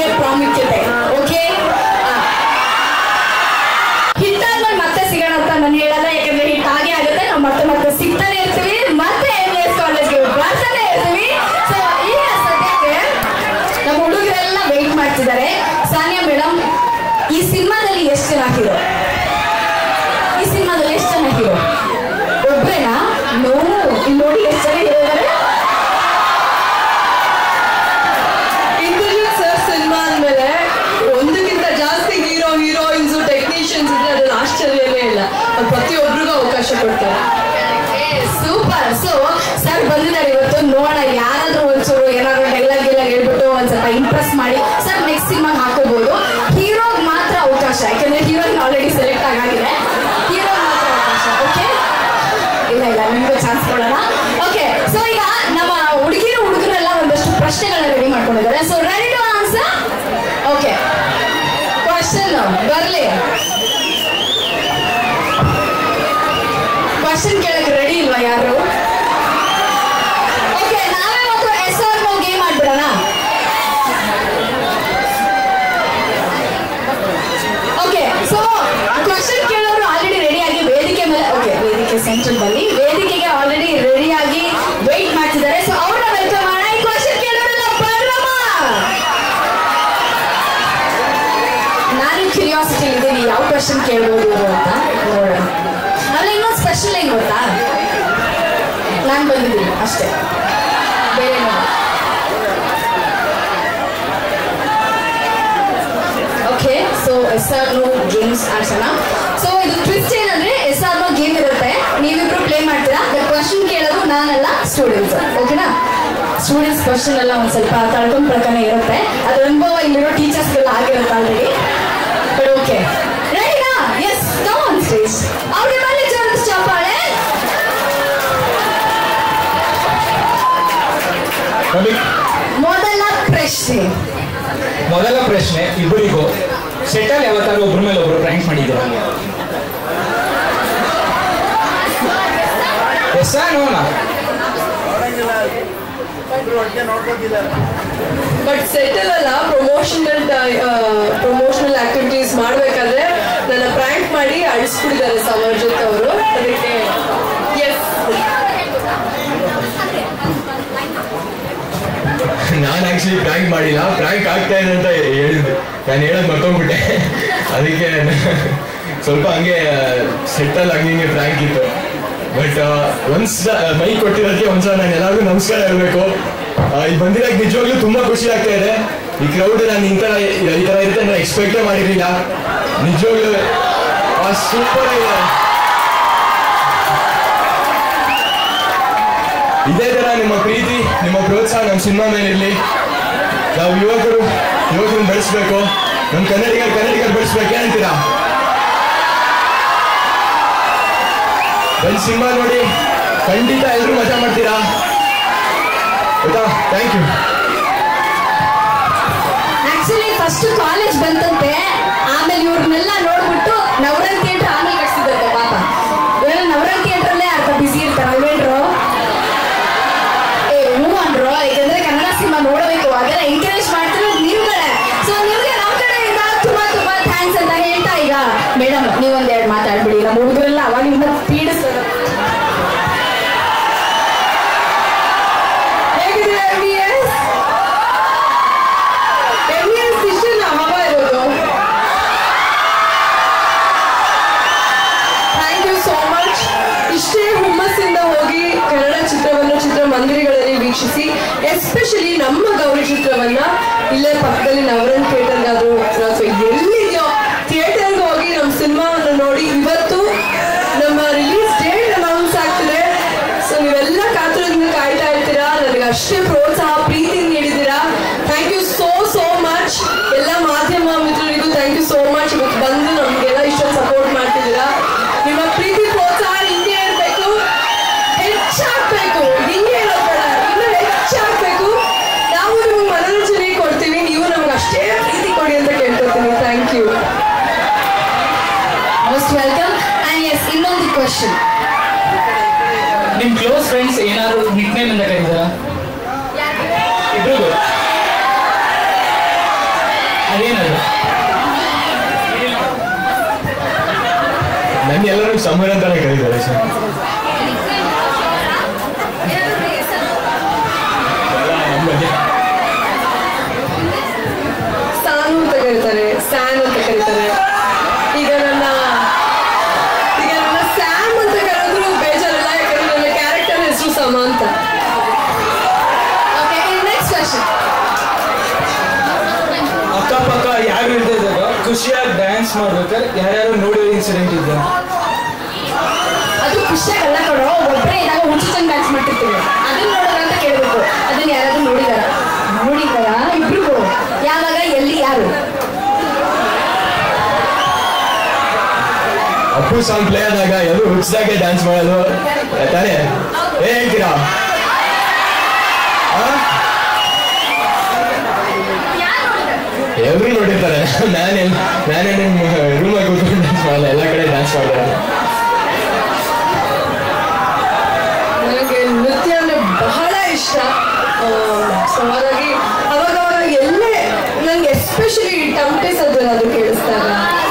ಪ್ರೀತಿಗೆ ಪ್ರಾಮುಖ್ಯತೆ ಓಕೆ ಹಿಟ್ಟಾದ್ಮೇಲೆ ಮತ್ತೆ ಸಿಗೋಣ ಅಂತ ನಾನು ಹೇಳಲ್ಲ ಯಾಕಂದ್ರೆ ಹಿಟ್ ಹಾಗೆ ಆಗುತ್ತೆ ನಾವು ಮತ್ತೆ ಮತ್ತೆ ಸಿಗ್ತಾನೆ ಇರ್ತೀವಿ ಮತ್ತೆ ಎಂ ಎಸ್ ಕಾಲೇಜ್ಗೆ ಬರ್ತಾನೆ ಇರ್ತೀವಿ ಸೊ ಈಗ ಸದ್ಯಕ್ಕೆ ನಮ್ಮ ಹುಡುಗರೆಲ್ಲ ವೆಯ್ಟ್ ಮಾಡ್ತಿದ್ದಾರೆ ಸಾನಿಯಾ ಮೇಡಮ್ ಈ ಸಿನಿಮಾದಲ್ಲಿ ಎಷ್ಟು ಜನ ಹೀರೋ ಈ ಸಿನಿಮಾದಲ್ಲಿ ಎಷ್ಟು ಜನ ಹೀರೋ ಒಬ್ರೇನಾ ನೋ ಇಲ್ಲಿ ನೋಡಿ ಎಷ್ಟು ಜನ ಹೀರೋ ಇದ್ದಾರೆ ಇಂದ್ರಜಿತ್ ಸರ್ ಸಿನಿಮಾ ಅಂದ್ಮೇಲೆ ಒಂದಕ್ಕಿಂತ ಜಾಸ್ತಿ ಹೀರೋ ಹೀರೋಯಿನ್ಸ್ ಟೆಕ್ನಿಷಿಯನ್ಸ್ ಇದ್ರೆ ಅದ್ರಲ್ಲಿ ಆಶ್ಚರ್ಯನೇ ಇಲ್ಲ ಅವ್ರು ಪ್ರತಿಯೊಬ್ಬರಿಗೂ ಅವಕಾಶ ಕೊಡ್ತಾರೆ ಸೂಪರ್ ಸೊ ಸರ್ ಬಂದಿದ್ದಾರೆ ಇವತ್ತು ನೋಡೋಣ ಯಾರಾದ್ರೂ ಒಂಚೂರು ಏನಾದ್ರು ಡೈಲಾಗ್ ಗಿಲಾಗ್ ಹೇಳ್ಬಿಟ್ಟು ಒಂದ್ ಸ್ವಲ್ಪ ಇಂಪ್ರೆಸ್ ಮಾಡಿ ಸರ್ ನೆಕ್ಸ್ಟ್ ಸಿನಿಮಾ ಹಾಕೋಬಹುದು ಹೀರೋಗ್ ಮಾತ್ರ ಅವಕಾಶ ಯಾಕಂದ್ರೆ ಹೀರೋಯಿನ್ ಆಲ್ರೆಡಿ ಸೆಲೆಕ್ಟ್ ಆಗಿದೆ ಹೀರೋ ಮಾತ್ರ ಅವಕಾಶ ಓಕೆ ಇಲ್ಲ ಇಲ್ಲ ನಿಮ್ಗೆ ಚಾನ್ಸ್ ಕೊಡೋಣ ಓಕೆ ಸೊ ಈಗ ನಮ್ಮ ಹುಡುಗಿರು ಹುಡುಗರೆಲ್ಲ ಒಂದಷ್ಟು ಪ್ರಶ್ನೆಗಳನ್ನ ರೆಡಿ ಮಾಡ್ಕೊಂಡಿದ್ದಾರೆ so ready to answer okay question ಬರ್ಲಿ ಕ್ವಶನ್ ಕೇಳಕ್ ರೆಡಿ ಇಲ್ವಾ ಯಾರು ಓಕೆ ನಾವೇ ಒಂದು ಎಸ್ ಆರ್ ನೋ ಗೇಮ್ ಆಡ್ಬಿಡೋಣ ಓಕೆ ಸೊ ಕ್ವಶನ್ ಕೇಳೋರು ಆಲ್ರೆಡಿ ರೆಡಿ ಆಗಿ ವೇದಿಕೆ ಮೇಲೆ ಓಕೆ ವೇದಿಕೆ ಸೆಂಟ್ರಲ್ ಬಲ್ಲಿ ವೇದಿಕೆಗೆ ಆಲ್ರೆಡಿ ರೆಡಿ ಆಗಿ ವೆಯ್ಟ್ ಮಾಡ್ತಿದ್ದಾರೆ ಸೊ ಅವ್ರನ್ನ ವೆಲ್ಕಮ್ ಮಾಡೋಣ ಈ ಕ್ವಶನ್ ಕೇಳೋರೆಲ್ಲ ಬರ್ರಮ್ಮ ನಾನು ಕ್ಯೂರಿಯಾಸಿಟಿ ಇದ್ದೀನಿ ಯಾವ ಕ್ವಶನ್ ಕೇಳ್ಬೋದು ಇವ್ರು ಅಂತ ನೋಡೋಣ ಆಮೇಲೆ ಇನ್ನೊಂದು ಸ್ಪೆಷಲ್ ಏನು ಗೊತ್ತಾ ನಾನು ಬಂದಿದ್ದೀನಿ ಅಷ್ಟೇ ಬೇರೆ okay so yes or no games ಆಡ್ಸೋಣ ಸೊ ಇದು ಟ್ವಿಸ್ಟ್ ಏನಂದ್ರೆ ಎಸ್ ಆರ್ ನೋ ಗೇಮ್ ಇರುತ್ತೆ ನೀವಿಬ್ರು ಪ್ಲೇ ಮಾಡ್ತೀರಾ ಕ್ವಶನ್ ಕೇಳೋದು ನಾನಲ್ಲ ಸ್ಟೂಡೆಂಟ್ಸ್ ಓಕೆನಾ ಸ್ಟೂಡೆಂಟ್ಸ್ ಕ್ವಶನ್ ಎಲ್ಲ ಒಂದ್ ಸ್ವಲ್ಪ ತಳ್ಕೊಂಡ್ ಪ್ರಕಾರ ಇರುತ್ತೆ ಅದ್ರ ಅನುಭವ ಇಲ್ಲಿರೋ ಟೀಚರ್ಸ್ಗೆಲ್ಲ ಆಗಿರುತ್ತೆ ಆಲ್ರೆಡಿ ಬಟ್ ಓಕೆ ರೆಡಿನಾ ಎಸ್ ಕಮ್ ಆನ್ ಸ್ಟೇಜ್ ಅವ್ರಿಗೆ ಬರಲಿ ಜೋರದ ಚಪ್ಪಾಳೆ ನೋಡಿ ಮೊದಲ ಪ್ರಶ್ನೆ ಮೊದಲ ಪ್ರಶ್ನೆ ಇಬ್ಬರಿಗೂ ಸೆಟಲ್ ಯಾವತ್ತಾರು ಒಬ್ರ ಮೇಲೆ ಒಬ್ರು ಪ್ರ್ಯಾಂಕ್ ಮಾಡಿದ್ದೀರಾ ಎಸ್ ನೋನ ಬಟ್ ಸೆಟಲ್ ಅಲ್ಲ ಪ್ರಮೋಷನಲ್ ಪ್ರಮೋಷನಲ್ ಆಕ್ಟಿವಿಟೀಸ್ ಮಾಡ್ಬೇಕಾದ್ರೆ ನನ್ನ ಪ್ರ್ಯಾಂಕ್ ಮಾಡಿ ಅಳಿಸ್ಬಿಟ್ಟಿದ್ದಾರೆ ಸಮರ್ಜಿತ್ ಅವರು ಅದಕ್ಕೆ ಎಸ್ ನಾನು ಆಕ್ಚುಲಿ ಪ್ರ್ಯಾಂಕ್ ಮಾಡಿಲ್ಲ ಪ್ರ್ಯಾಂಕ್ ಆಗ್ತಾ ಇದೆ ಅಂತ ಹೇಳಿದ್ದೆ ನಾನು ಹೇಳೋದು ಮರ್ತೋಗ್ಬಿಟ್ಟೆ ಅದಕ್ಕೆ ಸ್ವಲ್ಪ ಹಂಗೆ ಸೆಟ್ಟಲ್ ಹಂಗೆ ಹಿಂಗೆ ಪ್ರ್ಯಾಂಕ್ ಇತ್ತು ಬಟ್ ಒನ್ಸ್ ಮೈಕ್ ಕೊಟ್ಟಿರೋದಕ್ಕೆ ಒಂದ್ಸಲ ನಾನು ಎಲ್ಲರಿಗೂ ನಮಸ್ಕಾರ ಹೇಳ್ಬೇಕು ಇಲ್ಲಿ ಬಂದಿರೋಕೆ ನಿಜವಾಗ್ಲೂ ತುಂಬಾ ಖುಷಿ ಆಗ್ತಾ ಇದೆ ಈ ಕ್ರೌಡ್ ನಾನು ಈ ಥರ ಈ ಥರ ಇರುತ್ತೆ ನಾನು ಎಕ್ಸ್ಪೆಕ್ಟೇ ಮಾಡಿರಲಿಲ್ಲ ನಿಜವಾಗ್ಲೂ ಸೂಪರ್ ಆಗಿದೆ ಇದೇ ತರ ನಿಮ್ಮ ಪ್ರೀತಿ ನಿಮ್ಮ ಪ್ರೋತ್ಸಾಹ ನಮ್ಮ ಸಿನಿಮಾ ಮೇಲೆ ಇರಲಿ ನಾವು ಯುವಕರು ಯುವಕರನ್ನ ಬೆಳೆಸ್ಬೇಕು ನಮ್ಮ ಕನ್ನಡಿಗರು ಕನ್ನಡಿಗರು ಬೆಳೆಸ್ಬೇಕು ಏನಂತೀರಾ ಒಂದು ಸಿನಿಮಾ ನೋಡಿ ಖಂಡಿತ ಎಲ್ಲರೂ ಮಜಾ ಮಾಡ್ತೀರಾ ಆಯ್ತಾ thank you actually first college ಬಂತಂತೆ ಆಮೇಲೆ ಇವ್ರನ್ನೆಲ್ಲ ನೋಡ್ಬಿಟ್ಟು ನವರನ್ ಥಿಯೇಟರ್ ಆಮೇಲೆ ಕಟ್ಸಿದಂತೆ ಪಾಪ ಇವೆಲ್ಲ ನವರನ್ ಥಿಯೇಟರ್ಲ್ಲೇ ಅರ್ಧ ಬಿಸಿ ಇರ್ತಾರೆ ಅಲ್ವೇನ್ರು ಏ ಹ್ಞೂ ಅಂದ್ರು ಯಾಕಂದ್ರೆ ಕನ್ನಡ ಸಿನಿಮಾ ನೋಡಬೇಕು ಅದೆಲ್ಲ ಎಂಕರೇಜ್ ಮಾಡ್ತಿರೋದು ನೀವುಗಳೇ ಸೊ ನಿಮ್ಗೆ ನಮ್ಮ ಕಡೆಯಿಂದ ತುಂಬಾ ತುಂಬಾ ಥ್ಯಾಂಕ್ಸ್ ಅಂತ ಹೇಳ್ತಾ ಈಗ ಮೇಡಮ್ ನೀವೊಂದೆರಡು ಮಾತಾಡ್ಬಿಡಿ ನಮ್ಮ ಹುಡುಗರೆಲ್ಲ ಅವಾಗಿಂದ ಪೀಡಿಸ್ತಾರೆ ಹೇಗಿದೆ ಎಂ ಎಸ್ ಎಂ ಎಸ್ ಇಷ್ಟೇನ ಹವಾ ಇರೋದು ಥ್ಯಾಂಕ್ ಯು ಸೋ ಮಚ್ ಇಷ್ಟೇ ಹುಮ್ಮಸ್ಸಿಂದ ಹೋಗಿ ಕನ್ನಡ ಚಿತ್ರವನ್ನು ಚಿತ್ರಮಂದಿರಗಳಲ್ಲಿ ವೀಕ್ಷಿಸಿ ಎಸ್ಪೆಷಲಿ ನಮ್ಮ ಗೌರಿ ಚಿತ್ರವನ್ನ ಇಲ್ಲೇ ಪಕ್ಕದಲ್ಲಿ ನವರನ್ ಥಿಯೇಟರ್ಗಾದ್ರು ಅಥವಾ ಎಲ್ಲಿದೆಯೋ ಥಿಯೇಟರ್ಗೆ ಹೋಗಿ ನಮ್ಮ ಸಿನಿಮಾವನ್ನು ನೋಡಿ ಇವತ್ತು ನಮ್ಮ ರಿಲೀಸ್ ಡೇಟ್ ಅನೌನ್ಸ್ ಆಗ್ತಿದೆ ಸೊ ನೀವೆಲ್ಲ ಕಾತುರದಿಂದ ಕಾಯ್ತಾ ಇರ್ತೀರಾ ನನಗೆ ಅಷ್ಟೇ ಪ್ರೋತ್ಸಾಹ ಪ್ರೀತಿ ನೀಡಿದ್ದೀರಾ thank you so so much ಎಲ್ಲ ಮಾಧ್ಯಮ ಮಿತ್ರರಿಗೂ ಥ್ಯಾಂಕ್ ಯು ಸೋ ಮಚ್ ಇವತ್ತು ಬಂದು ನಮಗೆಲ್ಲ ಇಷ್ಟೊಂದು ಸಪೋರ್ಟ್ ಮಾಡ್ತಿದ್ದೀರಾ ನಿಮ್ಮ ಪ್ರೀತಿ ಪ್ರೋತ್ಸಾಹ ಹಿಂಗೆ ಇರಬೇಕು ಹೆಚ್ಚಾಗಬೇಕು ಹಿಂಗೆ ಇರೋದು ಬೇಡ ಇನ್ನೂ ಹೆಚ್ಚಾಗಬೇಕು ನಾವು ನಿಮ್ಗೆ ಮನೋರಂಜನೆ ಕೊಡ್ತೀವಿ ನೀವು ನಮ್ಗೆ ಅಷ್ಟೇ ಪ್ರೀತಿ ಕೊಡಿ ಅಂತ ಕೇಳ್ಕೊತೀನಿ thank you most welcome and yes ಇನ್ನೊಂದು ಕ್ವಶನ್ ನಿಮ್ ಕ್ಲೋಸ್ ಫ್ರೆಂಡ್ಸ್ ಏನಾದ್ರು ನಿಕ್ ನೇಮ್ ಅಂತ ಕರೀತಾರ ಇಬ್ರಿಗೂ ಅದೇನದು ನನ್ನ ಎಲ್ಲರೂ ಸಮರ್ ಅಂತಾನೆ ಕರೀತಾರೆ ಸರ್ ನಮ್ಮಲ್ಲಿ ಸಾನು ಅಂತ ಕರೀತಾರೆ ಸ್ಯಾನ್ ಅಂತ ಕರೀತಾರೆ ಈಗ ನನ್ನ ಈಗ ನನ್ನ ಸ್ಯಾಮ್ ಅಂತ ಕರೆದ್ರು ಬೇಜಾರಿಲ್ಲ ಯಾಕಂದ್ರೆ ನನ್ನ ಕ್ಯಾರೆಕ್ಟರ್ ಹೆಸರು ಸಮ ಅಂತ ಓಕೆ ನೆಕ್ಸ್ಟ್ ಕ್ವಶನ್ ಅಕ್ಕಪಕ್ಕ ಯಾರು ಇರ್ತಿದ್ದಾಗ ಖುಷಿಯಾಗಿ ಡ್ಯಾನ್ಸ್ ಮಾಡ್ಬೇಕಾದ್ರೆ ಯಾರ್ಯಾರು ನೋಡಿರೋ ಇನ್ಸಿಡೆಂಟ್ ಇದೆ ಅದು ಖುಷಿಯಾಗಲ್ಲ ಕೊಡೋ ಒಬ್ಬರೇ ಇದ್ದಾಗ ಹುಚ್ಚುಚ್ಚಂಗ್ ಡ್ಯಾನ್ಸ್ ಮಾಡ್ತಿರ್ತೀವಿ ಅದನ್ನ ನೋಡೋಣ ಅಂತ ಕೇಳಬೇಕು ಅದನ್ನ ಯಾರಾದ್ರೂ ನೋಡಿದಾರ ನೋಡಿದಾರ ಇಬ್ರಿಗೂ ಯಾವಾಗ ಎಲ್ಲಿ ಯಾರು ಅಪ್ಪು ಸಾಂಗ್ ಪ್ಲೇ ಆದಾಗ ಎಲ್ಲರೂ ಹುಚ್ಚದಾಗೆ ಡ್ಯಾನ್ಸ್ ಮಾಡೋದು ತಾನೇ ಏನ್ ಹೇಳ್ತೀರಾ ಆ? ಎಲ್ರು ನೋಡಿರ್ತಾರೆ ನಾನೇ ನಾನೇ ನಿಮ್ಮ ರೂಮಲ್ಲಿ ಕೂತ್ಕೊಂಡು ಡ್ಯಾನ್ಸ್ ಮಾಡಲ್ಲ ಎಲ್ಲ ಕಡೆ ಡ್ಯಾನ್ಸ್ ಮಾಡ್ತಾರೆ ನನಗೆ ನೃತ್ಯ ಅಂದ್ರೆ ಬಹಳ ಇಷ್ಟ ಆ, so ಹಾಗಾಗಿ ಅವಾಗ ಅವಾಗ ಎಲ್ಲೇ ನಂಗೆ ಎಸ್ಪೆಷಲಿ ಟಮಟೆ ಸದ್ದು ಅದು ಕೇಳಿಸ್ದಾಗ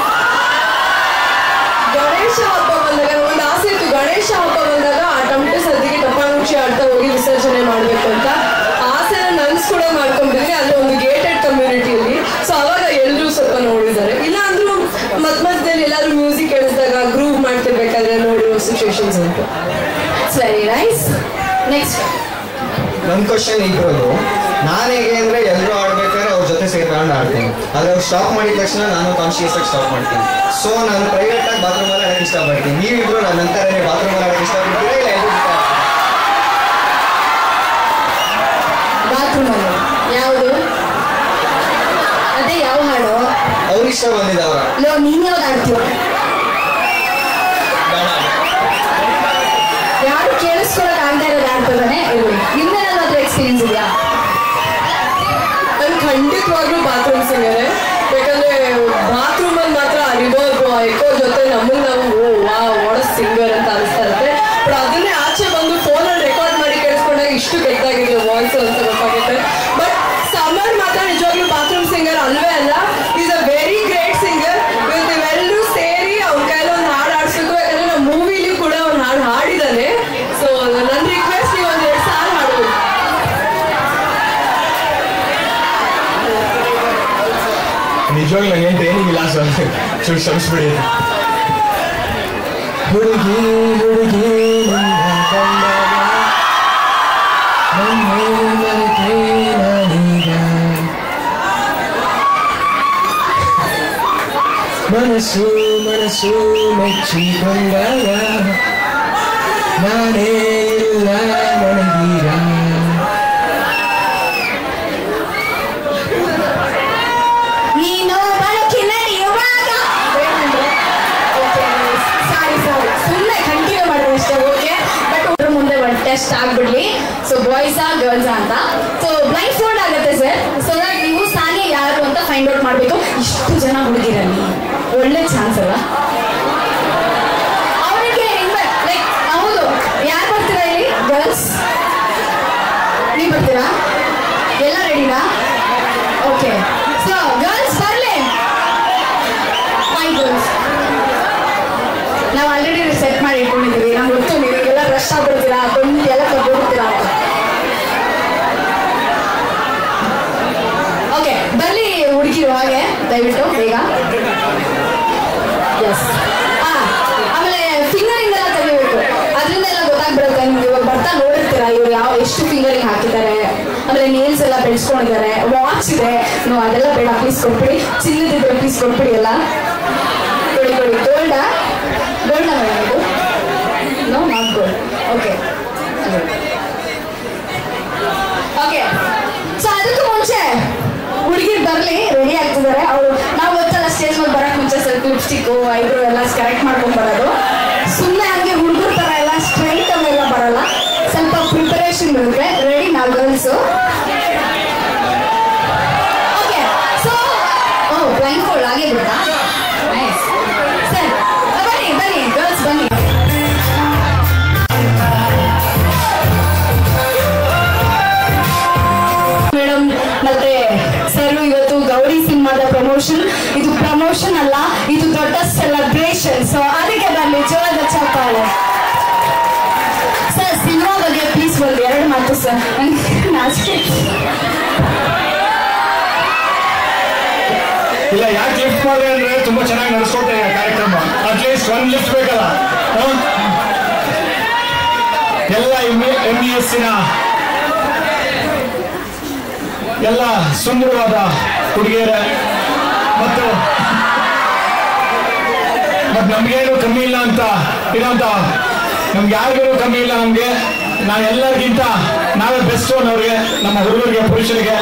ಗಣೇಶ ಹಬ್ಬ ಬಂದಾಗ ಒಂದು ಆಸೆ ಇತ್ತು ಗಣೇಶ ಹಬ್ಬ ಬಂದಾಗ ಆ ಟಮಟೆ ಸದ್ದಿಗೆ ಟಪಾಂಗುಚಿ ಆಡ್ತಾ ಹೋಗಿ ವಿಸರ್ಜನೆ ಮಾಡಬೇಕು ಅಂತ ಆಸೆನ ನನ್ಸ್ ಕೂಡ ಮಾಡ್ಕೊಂಡಿದ್ವಿ ಅಲ್ಲಿ ಒಂದು ಗೇಟೆಡ್ ಕಮ್ಯುನಿಟಿಯಲ್ಲಿ ಸೊ ಅವಾಗ ಎಲ್ಲರೂ ಸ್ವಲ್ಪ ನೋಡಿದ್ದಾರೆ ಇಲ್ಲ ಅಂದ್ರೂ ಮಧ್ಯ ಮಧ್ಯದಲ್ಲಿ ಎಲ್ಲಾದ್ರೂ ಮ್ಯೂಸಿಕ್ ಕೇಳಿಸಿದಾಗ ಗ್ರೂವ್ ಮಾಡ್ತಿರ್ಬೇಕಾದ್ರೆ ನೋಡಿರೋ ಸಿಚುವೇಶನ್ಸ್ ಉಂಟು ಇಟ್ಸ್ ವೆರಿ ನೈಸ್ ನೆಕ್ಸ್ಟ್ ನನ್ನ ಕ್ವಶನ್ ಇಬ್ಬರದು ನಾನು ಹೇಗೆ ಅಂದ್ರೆ ಎಲ್ಲರೂ ಆಡ್ಬೇಕಾದ್ರೆ ಅವ್ರ ಜೊತೆ ಸೇರ್ಕೊಂಡು ಆಡ್ತೀನಿ ಆದ್ರೆ ಅವ್ರು ಸ್ಟಾಪ್ ಮಾಡಿದ ತಕ್ಷಣ ನಾನು ಕಾನ್ಶಿಯಸ್ ಆಗಿ ಸ್ಟಾಪ್ ಮಾಡ್ತೀನಿ ಸೊ ನಾನು ಪ್ರೈವೇಟ್ ಆಗಿ ಬಾತ್ರೂಮ್ ಅಲ್ಲಿ ಆಡಕ್ಕೆ ಇಷ್ಟಪಡ್ತೀನಿ ನೀವಿಬ್ರು ನನ್ನ ನಂತರ ಬಾತ್ರೂಮ್ ಅಲ್ಲಿ ಆಡಕ್ಕೆ ಇಷ್ಟಪಡ್ತೀರಾ ಇಲ್ಲ ಎಲ್ರೂ ಜೊತೆ ಆಡ್ತೀರಾ? ಬಾತ್ರೂಮ್ ಅಲ್ಲಿ ಯಾವುದು ಅದೇ ಯಾವ ಹಾಡು ಅವ್ರಿಗೆ ಇಷ್ಟ ಬಂದಿದ್ದವ್ರ ಲೋ ನೀನ್ ಯಾವ್ದು ಆಡ್ತೀವ ಯಾರು ಕೇಳಿಸ್ಕೊಳಕ್ ಆಗದೆ ಇರೋದು ಆಡ್ತದಾನೆ ಇರ್ಲಿ ನಿಮ್ದೇನಾದ್ರೂ ಎಕ್ಸ್ಪೀರಿಯನ್ಸ್ ಇದೆಯಾ ನನ್ ಖಂಡಿತವಾಗ್ಲೂ ಬಾತ್ರೂಮ್ ಸಿಂಗರೆ ಯಾಕಂದ್ರೆ ಬಾತ್ರೂಮ್ ಅಲ್ಲಿ ಮಾತ್ರ ರಿವರ್ಬ್ ಎಕೋ ಜೊತೆ ನಮಗ್ ನಾವು ಓ ವಾ ವಾಟ್ ಸಿಂಗರ್ ಅಂತ ಅನಿಸ್ತಾ ಇರುತ್ತೆ ಬಟ್ ಅದನ್ನೇ ಆಚೆ ಬಂದು ಫೋನ್ ಅಲ್ಲಿ ರೆಕಾರ್ಡ್ ಮಾಡಿ ಕೇಳಿಸ್ಕೊಂಡಾಗ ಇಷ್ಟು ಕೆಟ್ಟಾಗಿದೆ ವಾಯ್ಸ್ ಅಂತ ಗೊತ್ತಾಗುತ್ತೆ ಬಟ್ ಸಮರ್ ಮಾತ್ರ ನಿಜವಾಗ್ಲೂ ಬಾತ್ರೂಮ್ ಸಿಂಗರ್ ಅಲ್ವೇ ಅಲ್ಲ is a very great singer ಇವತ್ತು ಇವೆಲ್ಲರೂ ಸೇರಿ ಅವ್ನ ಕೈಲಿ ಒಂದು ಹಾಡು ಆಡ್ಸ್ಬೇಕು ಯಾಕಂದ್ರೆ ನಮ್ಮ ಮೂವಿಲಿ ಕೂಡ ಒಂದು ಹಾಡು ಹಾಡಿದ್ದಾನೆ ಸೊ ನನ್ನ ರಿಕ್ವೆಸ್ಟ್ ನೀವು ಒಂದ್ ಎರಡು ಸಾಲ ಹಾಡ್ಬೇಕು ನಿಜವಾಗ್ಲೂ ನಂಗೇನು ಟ್ರೈನಿಂಗ್ ಇಲ್ಲ ಸರ್ ಚೂರು ಕ್ಷಮಿಸ್ಬಿಡಿ ಹುಡುಗಿ ಹುಡುಗಿ ನಿನ್ನ ಕಂಡಾಗ ನನ್ನೇನು ಮರೆತೆ ನಾನೀಗ ಮನಸ್ಸು ಮನಸ್ಸು ಮೆಚ್ಚಿಕೊಂಡಾಗ ನಾನೇ ಇಲ್ಲ ನನಗೀಗ ನೀನು ಬಳಕೆ ನಡೆಯುವಾಗ ಸಾರಿ ಸಾರಿ ಸುಮ್ಮನೆ ಕಂಟಿನ್ಯೂ ಮಾಡಿದ್ರೆ ಅಷ್ಟೇ ಓಕೆ ಬಟ್ ಅದ್ರ ಮುಂದೆ ಒಂದು ಟೆಸ್ಟ್ ಆಗ್ಬಿಡ್ಲಿ ಸೊ ಬಾಯ್ಸ್ ಆ ಗರ್ಲ್ಸ್ ಅಂತ ಸೊ ಬ್ಲೈಂಡ್ ಫೋಲ್ಡ್ ಆಗುತ್ತೆ ಸರ್ ಸೊ ದಟ್ ನೀವು ಸಾನಿಯ ಯಾರು ಅಂತ ಫೈಂಡ್ ಔಟ್ ಮಾಡಬೇಕು ಇಷ್ಟು ಜನ ಹುಡುಗಿರಲ್ಲಿ ಒಳ್ಳೆ ಚಾನ್ಸ್ ಅಲ್ಲ ಅವರಿಗೆ ಲೈಕ್ ಹೌದು ಯಾರು ಬರ್ತೀರಾ ಇಲ್ಲಿ ಗರ್ಲ್ಸ್ ನೀವು ಬರ್ತೀರಾ ಎಲ್ಲ ರೆಡಿನಾ ಓಕೆ ಸೊ ಗರ್ಲ್ಸ್ ಬರ್ಲಿ ಮೈ ಗರ್ಲ್ಸ್ ನಾವು ಆಲ್ರೆಡಿ ಸೆಟ್ ಮಾಡಿ ಇಟ್ಕೊಂಡಿದ್ದೀವಿ ನಮ್ಗೆ ಗೊತ್ತು ನೀವೆಲ್ಲ ರಶ್ ಆಗ್ಬಿಡ್ತೀರಾ ಬಂದು ಎಲ್ಲ ಕರ್ಬಿಡ್ತೀರಾ ಅಂತ ಓಕೆ ಬರ್ಲಿ ಹುಡುಗಿರು ಹಾಗೆ ದಯವಿಟ್ಟು ಬೇಗ ಎಸ್ ಆಮೇಲೆ ಫಿಂಗರಿಂಗ್ ಎಲ್ಲ ತೆಗಿಬೇಕು ಅದರಿಂದ ಎಲ್ಲ ಗೊತ್ತಾಗ್ಬಿಡುತ್ತೆ ನಿಮ್ಗೆ ಇವಾಗ ಬರ್ತಾ ನೋಡಿರ್ತೀರಾ ಇವ್ರು ಯಾವ ಎಷ್ಟು ಫಿಂಗರಿಂಗ್ ಹಾಕಿದ್ದಾರೆ ಆಮೇಲೆ ನೇಲ್ಸ್ ಎಲ್ಲ ಬೆಳೆಸ್ಕೊಂಡಿದ್ದಾರೆ ವಾಚ್ ಇದೆ ನೀವು ಅದೆಲ್ಲ ಬೇಡ ಪ್ಲೀಸ್ ಕೊಟ್ಬಿಡಿ ಚಿನ್ನದಿದ್ರೆ ಪ್ಲೀಸ್ ಕೊಟ್ಬಿಡಿ ಎಲ್ಲ ಕೊಡಿ ಕೊಡಿ ಗೋಲ್ಡಾ ಗೋಲ್ಡಾ ಮೇಡಮ್ ಇದು no not gold okay okay so ಅದಕ್ಕೂ ಮುಂಚೆ ಹುಡುಗಿ ಬರ್ಲಿ ರೆಡಿ ಆಗ್ತಿದ್ದಾರೆ ಅವರು ನಾವು ಗೊತ್ತಲ್ಲ ಸ್ಟೇಜ್ ಮೇಲೆ ಬರಕ್ ಮುಂಚೆ ಸ್ವಲ್ಪ ಲಿಪ್ಸ್ಟಿಕ್ ಐಬ್ರೋ ಎಲ್ಲ ಕರೆಕ್ಟ್ ಮಾಡ್ಕೊಂಡ್ ಬರೋದು ಸುಮ್ಮನೆ ಹಂಗೆ ಹುಡುಗರ ತರ ಎಲ್ಲ ಸ್ಟ್ರೈಟ್ ಅವೆಲ್ಲ ಬರಲ್ಲ ಸ್ವಲ್ಪ ಪ್ರಿಪರೇಷನ್ ಇರುತ್ತೆ ರೆಡಿ ನಾವು girls okay so oh blindfold ಆಗೇ ಬಿಡ್ತಾ ನೈಸ್ ಸರಿ ಬನ್ನಿ ಬನ್ನಿ ಗರ್ಲ್ಸ್ ಬನ್ನಿ ಮೇಡಮ್ ಮತ್ತೆ ಸರ್ ಇವತ್ತು ಗೌರಿ ಸಿಂಹ ಸಿನಿಮಾದ ಪ್ರಮೋಷನ್ ಇದು ಪ್ರಮೋಷನ್ ಅಲ್ಲ ಇದು ದೊಡ್ಡ ಸೆಲೆಬ್ರೇಷನ್ ಸೊ ಅದಕ್ಕೆ ಬರಲಿ ಜೋರದ ಚಪ್ಪಾಳೆ ಸರ್ ಸಿನಿಮಾ ಬಗ್ಗೆ ಪ್ಲೀಸ್ ಒಂದು ಎರಡು ಮಾತು ಸರ್ ನನಗೆ ನಾಚಿಕೆ ಇಲ್ಲ ಯಾಕೆ ಲಿಫ್ಟ್ ಮಾಡಿದೆ ಅಂದ್ರೆ ತುಂಬಾ ಚೆನ್ನಾಗಿ ನಡೆಸ್ಕೊಡ್ತಾ ಇದೆ ಕಾರ್ಯಕ್ರಮ ಅಟ್ಲೀಸ್ಟ್ ಒಂದ್ ಲಿಫ್ಟ್ ಬೇಕಲ್ಲ ಹ? ಎಲ್ಲ ಎಂ ಇ ಎಸ್ಸಿನ ಎಲ್ಲ ಸುಂದರವಾದ ಹುಡುಗಿಯರ ಮತ್ತು ಮತ್ ನಮ್ಗೇನು ಕಮ್ಮಿ ಇಲ್ಲ ಅಂತ ಇರೋಂತ ನಮ್ಗೆ ಯಾರಿಗೂ ಕಮ್ಮಿ ಇಲ್ಲ ನಮ್ಗೆ ನಾವು ಎಲ್ಲರಿಗಿಂತ ನಾವೇ ಬೆಸ್ಟ್ ಅನ್ನೋರಿಗೆ ನಮ್ಮ ಹುಡುಗರಿಗೆ ಪುರುಷರಿಗೆ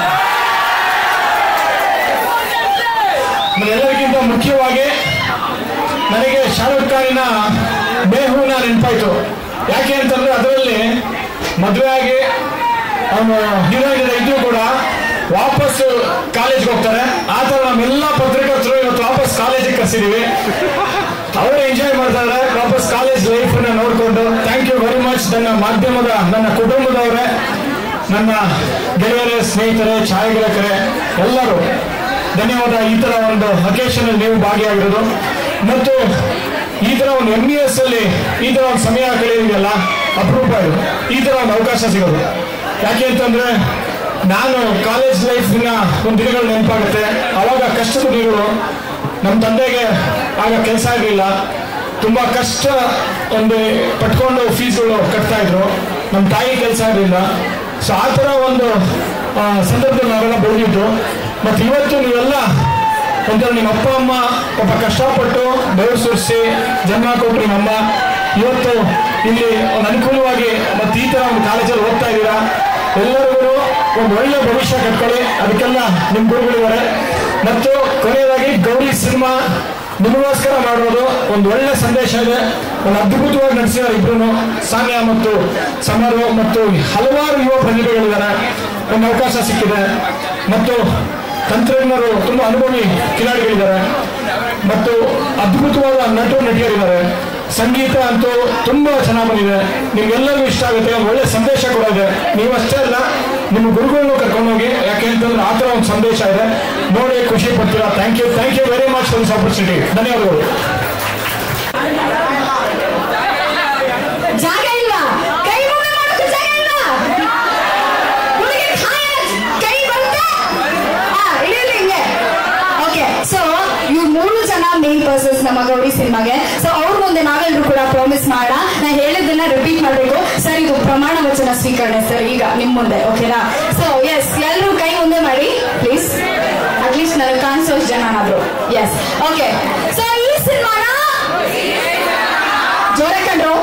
ಎಲ್ಲರಿಗಿಂತ ಮುಖ್ಯವಾಗಿ ನನಗೆ ಶಾರುಖ್ ಖಾನಿನ ಬೇಹುನ ನೆನಪಾಯ್ತು ಯಾಕೆ ಅಂತಂದ್ರೆ ಅದರಲ್ಲಿ ಮದುವೆ ಆಗಿ ಅವನು ಹೀರೋಯಿನ್ ಇದ್ರೂ ಕೂಡ ವಾಪಸ್ ಕಾಲೇಜ್ಗೆ ಹೋಗ್ತಾರೆ ಆ ಥರ ನಮ್ಮೆಲ್ಲ ಪತ್ರಕರ್ತರು ಇವತ್ತು ವಾಪಸ್ ಕಾಲೇಜಿಗೆ ಕರ್ಸಿದೀವಿ ಅವರು ಎಂಜಾಯ್ ಮಾಡ್ತಾರೆ ವಾಪಸ್ ಕಾಲೇಜ್ ಲೈಫ್ ನೋಡಿಕೊಂಡು ಥ್ಯಾಂಕ್ ಯು ವೆರಿ ಮಚ್ ನನ್ನ ಮಾಧ್ಯಮದ ನನ್ನ ಕುಟುಂಬದವರೇ ನನ್ನ ಗೆಳೆಯರೇ ಸ್ನೇಹಿತರೆ ಛಾಯಾಗ್ರಾಹಕರೇ ಎಲ್ಲರೂ ಧನ್ಯವಾದ ಈ ತರ ಒಂದು ಅಕೇಶನ್ ನೀವು ಭಾಗಿಯಾಗಿರೋದು ಮತ್ತು ಈ ತರ ಒಂದು ಎಂ ಇ ಎಸ್ ಅಲ್ಲಿ ಈ ತರ ಒಂದು ಸಮಯ ಕಳೆಯೋದಿದೆಯಲ್ಲ ಅಪರೂಪ ಇದು ಈ ತರ ಒಂದು ಅವಕಾಶ ಸಿಗೋದು ಯಾಕೆ ಅಂತಂದ್ರೆ ನಾನು ಕಾಲೇಜ್ ಲೈಫ್ನ ಒಂದು ದಿನಗಳು ನೆನಪಾಗುತ್ತೆ ಅವಾಗ ಕಷ್ಟದ ದಿನಗಳು ನಮ್ಮ ತಂದೆಗೆ ಆಗ ಕೆಲಸ ಇರಲಿಲ್ಲ ತುಂಬಾ ಕಷ್ಟ ಒಂದು ಪಟ್ಕೊಂಡು ಫೀಸ್ಗಳು ಕಟ್ತಾ ಇದ್ರು ನಮ್ಮ ತಾಯಿ ಕೆಲಸ ಇರಲಿಲ್ಲ ಸೊ ಆ ಥರ ಒಂದು ಆ, ಸಂದರ್ಭದಲ್ಲಿ ನಾವೆಲ್ಲ ಬೆಳೆದಿದ್ದು ಮತ್ತು ಇವತ್ತು ನೀವೆಲ್ಲ ಒಂಥರ ನಿಮ್ಮ ಅಪ್ಪ ಅಮ್ಮ ಪಾಪ ಕಷ್ಟಪಟ್ಟು ಬೆವರು ಸುರಿಸಿ ಜನ್ಮ ಕೊಟ್ಟರು ನಿಮ್ಮಮ್ಮ ಇವತ್ತು ಇಲ್ಲಿ ಒಂದು ಅನುಕೂಲವಾಗಿ ಮತ್ತು ಈ ಥರ ಒಂದು ಕಾಲೇಜಲ್ಲಿ ಓದ್ತಾ ಇದ್ದೀರಾ ಎಲ್ಲರಿಗೂ ಒಂದು ಒಳ್ಳೆ ಭವಿಷ್ಯ ಕಟ್ಕೊಳ್ಳಿ ಅದಕ್ಕೆಲ್ಲ ನಿಮ್ಮ ಗುರುಗಳಿದ್ದಾರೆ ಮತ್ತು ಕೊನೆಯದಾಗಿ ಗೌರಿ ಸಿನಿಮಾ ನಿಮಗೋಸ್ಕರ ಮಾಡೋದು ಒಂದು ಒಳ್ಳೆ ಸಂದೇಶ ಇದೆ ಒಂದು ಅದ್ಭುತವಾಗಿ ನಡೆಸಿದ್ದಾರೆ ಇಬ್ರು ಸಾನ್ಯಾ ಮತ್ತು ಸಮರು ಮತ್ತು ಹಲವಾರು ಯುವ ಪ್ರತಿಭೆಗಳಿದ್ದಾರೆ ಒಂದು ಅವಕಾಶ ಸಿಕ್ಕಿದೆ ಮತ್ತು ತಂತ್ರಜ್ಞರು ತುಂಬಾ ಅನುಭವಿ ಕಿಲಾಡಿಗಳಿದ್ದಾರೆ ಮತ್ತು ಅದ್ಭುತವಾದ ನಟು ನಟಿಯರಿದ್ದಾರೆ ಸಂಗೀತ ಅಂತೂ ತುಂಬಾ ಚೆನ್ನಾಗಿ ಬಂದಿದೆ ನಿಮ್ಗೆಲ್ಲರಿಗೂ ಇಷ್ಟ ಆಗುತ್ತೆ ಒಂದು ಒಳ್ಳೆ ಸಂದೇಶ ಕೂಡ ಇದೆ ನೀವಷ್ಟೇ ಅಲ್ಲ ನಿಮ್ಮ ಗುರುಗಳನ್ನು ಕರ್ಕೊಂಡೋಗಿ ಯಾಕೆ ಅಂತಂದ್ರೆ ಆ ಥರ ಒಂದು ಸಂದೇಶ ಇದೆ ನೋಡಿ ಖುಷಿ ಪಡ್ತೀರಾ thank you thank you very much for this opportunity ಧನ್ಯವಾದಗಳು ಜಾಗ ಇಲ್ವಾ ಕೈ ಮುಂದೆ ಮಾಡೋಕೆ ಜಾಗ ಇಲ್ವಾ ಹುಡುಗಿ ಖಾಯ ಕೈ ಬರುತ್ತಾ ಹಾ ಇಳಿಲಿ ಹಿಂಗೆ ಓಕೆ ಸೊ ಇವ್ರು ಮೂರು ಜನ ಮೇನ್ ಪರ್ಸನ್ಸ್ ನಮ್ಮ ಗೌರಿ ಸಿನಿಮಾಗೆ ಸೊ ಅವ್ರ ಮುಂದೆ ನಾವೆಲ್ಲರೂ ಕೂಡ ಪ್ರಾಮಿಸ್ ಮಾಡ ನಾ ಹೇಳಿದ್ದನ್ನ ರಿಪೀಟ್ ಮಾಡಬೇಕು ಸರ್ ಇದು ಪ್ರಮಾಣ ವಚನ ಸ್ವೀಕರಣೆ ಸರ್ ಈಗ ನಿಮ್ ಮುಂದೆ ಓಕೆನಾ ಸೊ ಎಸ್ ಎಲ್ಲರೂ ಕೈ ಮುಂದೆ ಮಾಡಿ ಪ್ಲೀಸ್ ಅಟ್ಲೀಸ್ಟ್ ನನಗೆ ಕಾಣಿಸೋ ಜನ ಆದ್ರು ಎಸ್ ಓಕೆ ಸೊ ಈ ಸಿನಿಮಾನ ಜೋರ ಕಂಡ್ರು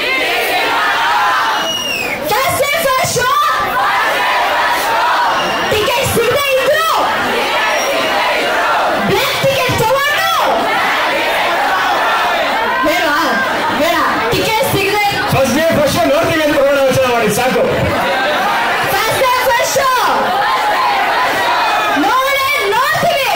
First day first show. Ticket ಸಿಗದೆ ಇದ್ರು ಬ್ಲ್ಯಾಕ್ ಟಿಕೆಟ್ ತಗೊಂಡು ಬೇಡ ಬೇಡ ಟಿಕೆಟ್ ಸಿಗದೆ ಫಸ್ಟ್ ಡೇ ಫಸ್ಟ್ ನೋಡ್ತೀವಿ ಅಂತ ಪ್ರಮಾಣ ವಚನ ಮಾಡಿ ಸಾಕು ಫಸ್ಟ್ ಡೇ ಫಸ್ಟ್ ಶೋ ನೋಡೇ ನೋಡ್ತೀವಿ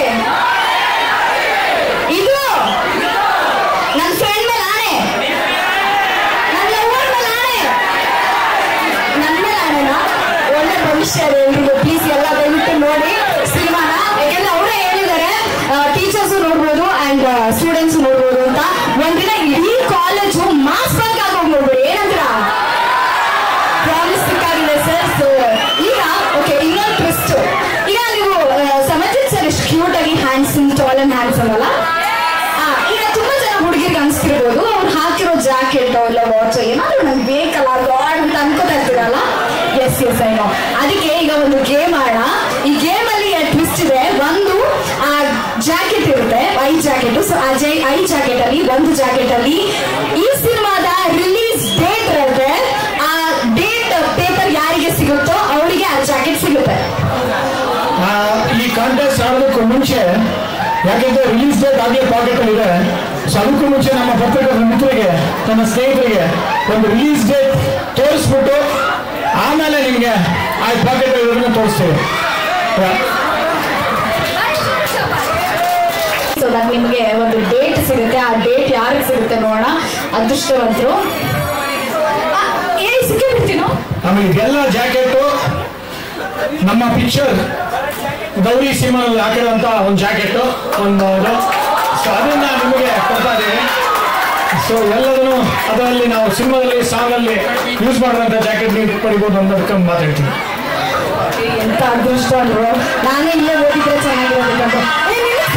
ಇದು ನನ್ನ ಫ್ರೆಂಡ್ ಮೇಲೆ ಆಣೆ ನನ್ನ ಲವರ್ ಮೇಲೆ ಆಣೆ ನನ್ನ ಮೇಲೆ ಆಣೆನಾ ಒಳ್ಳೆ ಭವಿಷ್ಯ ಇದೆ ಎಲ್ರಿಗೂ ಪ್ಲೀಸ್ ಎಲ್ಲ ದಯವಿಟ್ಟು ನೋಡಿ ಸಿನಿಮಾನ ಯಾಕೆಂದ್ರೆ ಅವರೇ ಹೇಳಿದ್ದಾರೆ ಟೀಚರ್ಸ್ ನೋಡ್ಬೋದು ಅಂಡ್ ಸ್ಟೂಡೆಂಟ್ಸ್ ನೋಡ್ಬೋದು ಅಂತ ಒಂದಿನ ಇಡೀ ಕಾಲೇಜು ಮಾಸ್ ಬಂಕ್ ಆಗೋಗ್ಬೋದು ಏನಂತೀರಾ ಪ್ರಾಮಿಸ್ ಸಿಕ್ಕಾಗಿದೆ ಸರ್ ಸೊ ಈಗ ಓಕೆ ಇನ್ನೊಂದು ಟ್ವಿಸ್ಟ್ ಈಗ ನೀವು ಸಮಜಿತ್ ಸರ್ ಎಷ್ಟು ಕ್ಯೂಟ್ ಆಗಿ ಹ್ಯಾಂಡ್ಸಮ್ ಟಾಲ್ ಅಂಡ್ ಹ್ಯಾಂಡ್ಸಮ್ ಅಲ್ಲ ಆ, ಈಗ ತುಂಬಾ ಜನ ಹುಡುಗಿರಿಗೆ ಅನ್ಸ್ತಿರ್ಬೋದು ಅವ್ರು ಹಾಕಿರೋ ಜಾಕೆಟ್ ಇಲ್ಲ ವಾಚ್ ಏನಾದ್ರು ನಂಗೆ ಬೇಕಲ್ಲ ಗಾಡ್ ಅಂತ ಅನ್ಕೋತಾ ಇರ್ತೀರಲ್ಲ ಎಸ್ ಎಸ್ ಐ ನೋ ಅದಕ್ಕೆ ಈಗ ಒಂದು ಗೇಮ್ ಆಡ ಈ ಗೇಮ್ ಅಲ್ಲಿ ಟ್ವಿಸ್ಟ್ ಇದೆ ಒಂದು ಆ ಜಾಕೆಟ್ ಇರುತ್ತೆ ಐ ಜಾಕೆಟ್ ಸೊ ಆ ಜೈ ಐ ಜಾಕೆಟ್ ಅಲ್ಲಿ ಒಂದು ಜಾಕೆಟ್ ಅಲ್ಲಿ ಈ ಸಿನಿಮಾದ ರಿಲೀಸ್ ಡೇಟ್ ಇರುತ್ತೆ ಆ ಡೇಟ್ ಪೇಪರ್ ಯಾರಿಗೆ ಸಿಗುತ್ತೋ ಅವಳಿಗೆ ಆ ಜಾಕೆಟ್ ಸಿಗುತ್ತೆ ಆ, ಈ ಕಾಂಟೆಸ್ಟ್ ಆಡೋದಕ್ಕೂ ಮುಂಚೆ ಯಾಕೆಂದ್ರೆ ರಿಲೀಸ್ ಡೇಟ್ ಆಗಲೇ ಪಾಕೆಟ್ ಅಲ್ಲಿ ಇದೆ ಸೊ ಅದಕ್ಕೂ ಮುಂಚೆ ನಮ್ಮ ಪತ್ರಕರ್ತರ ಮಿತ್ರರಿಗೆ ನನ್ನ ಸ್ನೇಹಿತರಿಗೆ ಒಂದು ರಿಲೀಸ್ ಡೇಟ್ ತೋರಿಸ್ಬಿಟ್ಟು ಆಮೇಲೆ ನಿಮಗೆ ಆ ಪಾಕೆಟ್ ಇರೋದನ್ನ ತೋರಿಸ್ತೀವಿ ಸೊ ನಾನು ನಿಮಗೆ ಒಂದು ಡೇಟ್ ಸಿಗುತ್ತೆ ಆ ಡೇಟ್ ಯಾರಿಗೆ ಸಿಗುತ್ತೆ ನೋಡೋಣ ಅದೃಷ್ಟವಂತರು ಆ, ಏ ಸಿಕ್ಕೇ ಬಿಡ್ತೀನೋ ಆಮೇಲೆ ಇದೆಲ್ಲ ಜಾಕೆಟು ನಮ್ಮ ಪಿಕ್ಚರ್ ಗೌರಿ ಸಿನಿಮಾನಲ್ಲಿ ಹಾಕಿರೋಂಥ ಒಂದು ಜಾಕೆಟ್ ಒಂದು ಇದು ಸೊ ಅದನ್ನ ನಿಮಗೆ ಕೊಡ್ತಾ ಇದ್ದೀವಿ ಸೊ ಎಲ್ಲದನ್ನು ಅದರಲ್ಲಿ ನಾವು ಸಿನಿಮಾದಲ್ಲಿ ಸಾಂಗಲ್ಲಿ ಯೂಸ್ ಮಾಡುವಂಥ ಜಾಕೆಟ್ ನೀವು ಪಡಿಬೋದು ಅನ್ನೋದಕ್ಕೆ ಮಾತಾಡ್ತೀನಿ ಎಂತ ಅದೃಷ್ಟ ಅಲ್ವೋ ನಾನೇ ಇಲ್ಲೇ ಓದಿದ್ರೆ ಚೆನ್ನಾಗಿರೋದಕ್ಕಂತ ಏ, ನಿಲ್ಲಿಸು.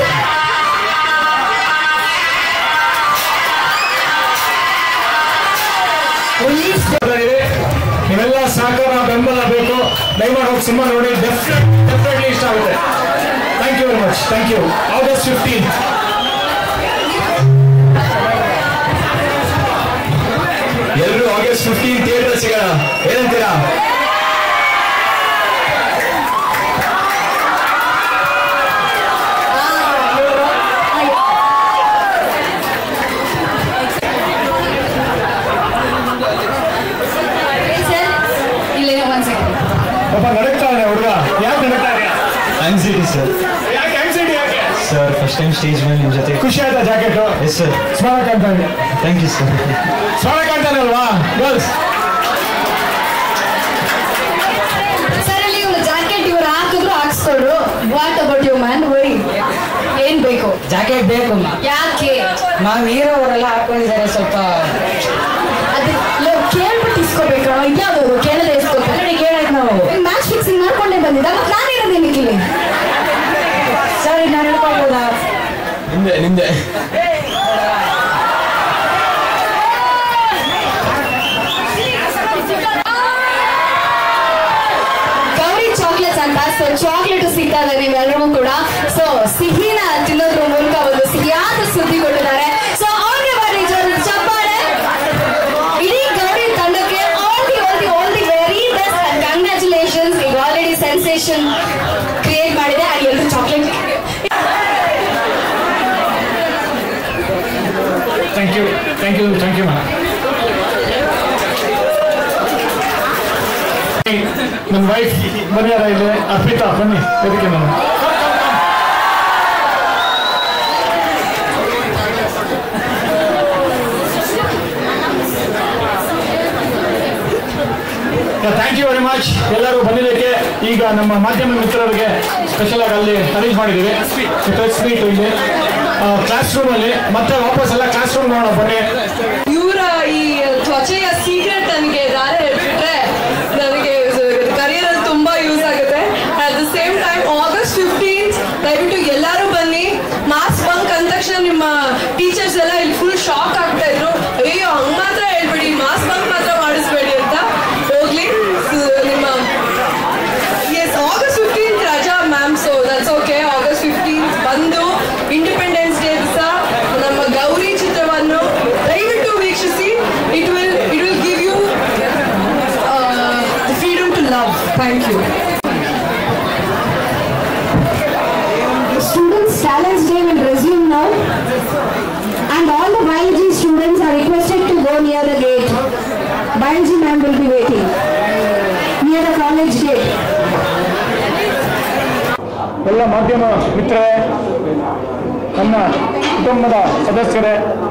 Release ಇದೆ. ನೀವೆಲ್ಲ ಸಹಕಾರ ಬೆಂಬಲ ಬೇಕು ದಯಮಾಡಿ ಹೋಗಿ ಸಿನಿಮಾ ನೋಡಿ ಡೆಫಿನೆಟ್ಲಿ ಇಷ್ಟ ಆಗುತ್ತೆ thank you very much thank you August fifteen ಎಲ್ಲರೂ ಆಗಸ್ಟ್ ಫಿಫ್ಟೀನ್ ಥಿಯೇಟರ್ ಸಿಗೋಣ ಏನಂತೀರಾ ಏ, ಸರ್ ಇಲ್ಲೇ ಒಂದ್ ಸೆಕೆಂಡ್ ಪಾಪ ನಡಕ್ತಾ ಇದೆ ಹುಡುಗ ಯಾಕೆ ನಡಕ್ತಾ ಇದೆಯಾ ಆನ್ಸಿಟಿ ಸರ್ ಯಾಕೆ ಆಂಗ್ಸೈಟಿ ಯಾಕೆ ಸರ್ ಫಸ್ಟ್ ಟೈಮ್ ಸ್ಟೇಜ್ ಮೇಲೆ ನಿಮ್ಮ ಜೊತೆ ಖುಷಿ ಆಯ್ತಾ ಜಾಕೆಟ್ ಎಸ್ ಸರ್ ಸ್ಮಾರಕ ಅಂತ ಇದೆ ಥ್ಯಾಂಕ್ ಯು ಸರ್ ಸ್ಮಾರಕ ಅಂತಾನಲ್ವಾ ಗರ್ಲ್ಸ್ ಸರ್ ಅಲ್ಲಿ ಇವ್ರು ಜಾಕೆಟ್ ಇವ್ರು ಹಾಕಿದ್ರು ಹಾಕ್ಸ್ಕೊಡ್ರು what about you man worry ಏನ್ ಬೇಕು ಜಾಕೆಟ್ ಬೇಕು ಅಮ್ಮ. ಯಾಕೆ ನಾವು ಹೀರೋ ಅವರೆಲ್ಲ ಹಾಕೊಂಡಿದ್ದಾರೆ ಸ್ವಲ್ಪ ಅದು ಲೋ, ಕೇಳ್ಬಿಟ್ಟು ಇಸ್ಕೋಬೇಕು ಇದ್ಯಾವ್ದು ಕೇಳದೆ ಇಸ್ಕೋಬೇಕು already ಕೇಳಾಯ್ತು ನಾವು ಮ್ಯಾಚ್ ಫಿಕ್ಸಿಂಗ್ ಮಾಡ್ಕೊಂಡೇ ಬಂದಿದ್ದ ಮತ್ತೆ ನಾನು ಇರೋದೇನಕ್ಕೆ ಇಲ್ಲಿ ಸರಿ ನಾನು ಹೇಳ್ಕೊಳ್ಬೋದಾ ನಿಮ್ದೆ ನಿಮ್ದೆ ಗೌರಿ ಚಾಕ್ಲೇಟ್ಸ್ ಅಂತ ಸೊ ಚಾಕ್ಲೇಟ್ ಸಿಗ್ತಾ ಇದೆ ನೀವೆಲ್ಲರಿಗೂ ಕೂಡ ಸೊ ಸಿಹಿನ ತಿನ್ನೋದ್ರ ಮೂಲಕ ಒಂದು ಸಿಹಿಯಾದ ಸುದ್ದಿ ಕೊಟ್ಟಿದ್ದಾರೆ ಸೊ ಅವ್ರಿಗೆ ಬನ್ನಿ ಜೋರು ಚಪ್ಪಾಳೆ ಇಡೀ ಗೌರಿ ತಂಡಕ್ಕೆ all the all the all the very best and congratulations ಈಗ ಆಲ್ರೆಡಿ ಸೆನ್ಸೇಷನ್ ಕ್ರಿಯೇಟ್ ಮಾಡಿದೆ ಅಂಡ್ ಎಲ್ಲರೂ chocolate thank you thank you thank you madam ನನ್ನ ವೈಫ್ ಬಂದಿಯಾರ ಇಲ್ಲಿ ಅರ್ಪಿತಾ ಬನ್ನಿ ಅದಕ್ಕೆ ನಾನು ಥ್ಯಾಂಕ್ ಯು ವೆರಿ ಮಚ್ ಎಲ್ಲರೂ ಬಂದಿದ್ದಕ್ಕೆ ಈಗ ನಮ್ಮ ಮಾಧ್ಯಮ ಮಿತ್ರರಿಗೆ ಸ್ಪೆಷಲ್ ಆಗಿ ಅಲ್ಲಿ ಅರೇಂಜ್ ಮಾಡಿದ್ದೀವಿ ಪ್ರೆಸ್ ಮೀಟ್ ಇಲ್ಲಿ ಕ್ಲಾಸ್ ರೂಮಲ್ಲಿ ಮತ್ತೆ ವಾಪಸ್ ಎಲ್ಲ ಕ್ಲಾಸ್ ರೂಮ್ ನೋಡೋಣ ಬನ್ನಿ ಇವರ ಈ ತ್ವಚೆಯ ಸೀಕ್ರೆಟ್ ನನಗೆ ದಾರೆ ಹೇಳ್ಬಿಟ್ರೆ ನನಗೆ ಕರಿಯರ್ ಅಲ್ಲಿ ತುಂಬಾ ಯೂಸ್ ಆಗುತ್ತೆ at the same time August fifteenth ದಯವಿಟ್ಟು ಎಲ್ಲರೂ ಬನ್ನಿ ಮಾಸ್ ಬಂಕ್ ಅಂದ ತಕ್ಷಣ ನಿಮ್ಮ ಟೀಚರ್ಸ್ ಎಲ್ಲ ಇಲ್ಲಿ ಫುಲ್ ಶಾಕ್ ಆಗ್ತಾ ಇದ್ರು ಅಯ್ಯೋ ಹಂಗ್ ಮಾತ್ರ ಹೇಳ್ಬೇಡಿ ಮಾಸ್ ಬಂಕ್ ಮಾತ್ರ ಮಾಡಿಸ್ಬೇಡಿ ಅಂತ ಹೋಗ್ಲಿ ಸ- ನಿಮ್ಮ ಎಸ್ ಆಗಸ್ಟ್ ಫಿಫ್ಟೀನ್ತ್ ರಜಾ ma'am so that's okay August fifteenth ಬಂದು ಇಂಡಿಪೆಂಡೆನ್ಸ್ ಡೇ ದಿವಸ ನಮ್ಮ ಗೌರಿ ಚಿತ್ರವನ್ನು ದಯವಿಟ್ಟು ವೀಕ್ಷಿಸಿ it will it will give you freedom to love thank you Students' Talents Day will resume now, and all the biology students are requested to go near the gate. Biology ma'am will be waiting near the college gate. ಎಲ್ಲ ಮಾಧ್ಯಮ ಮಿತ್ರರೇ ನನ್ನ ಕುಟುಂಬದ ಸದಸ್ಯರೇ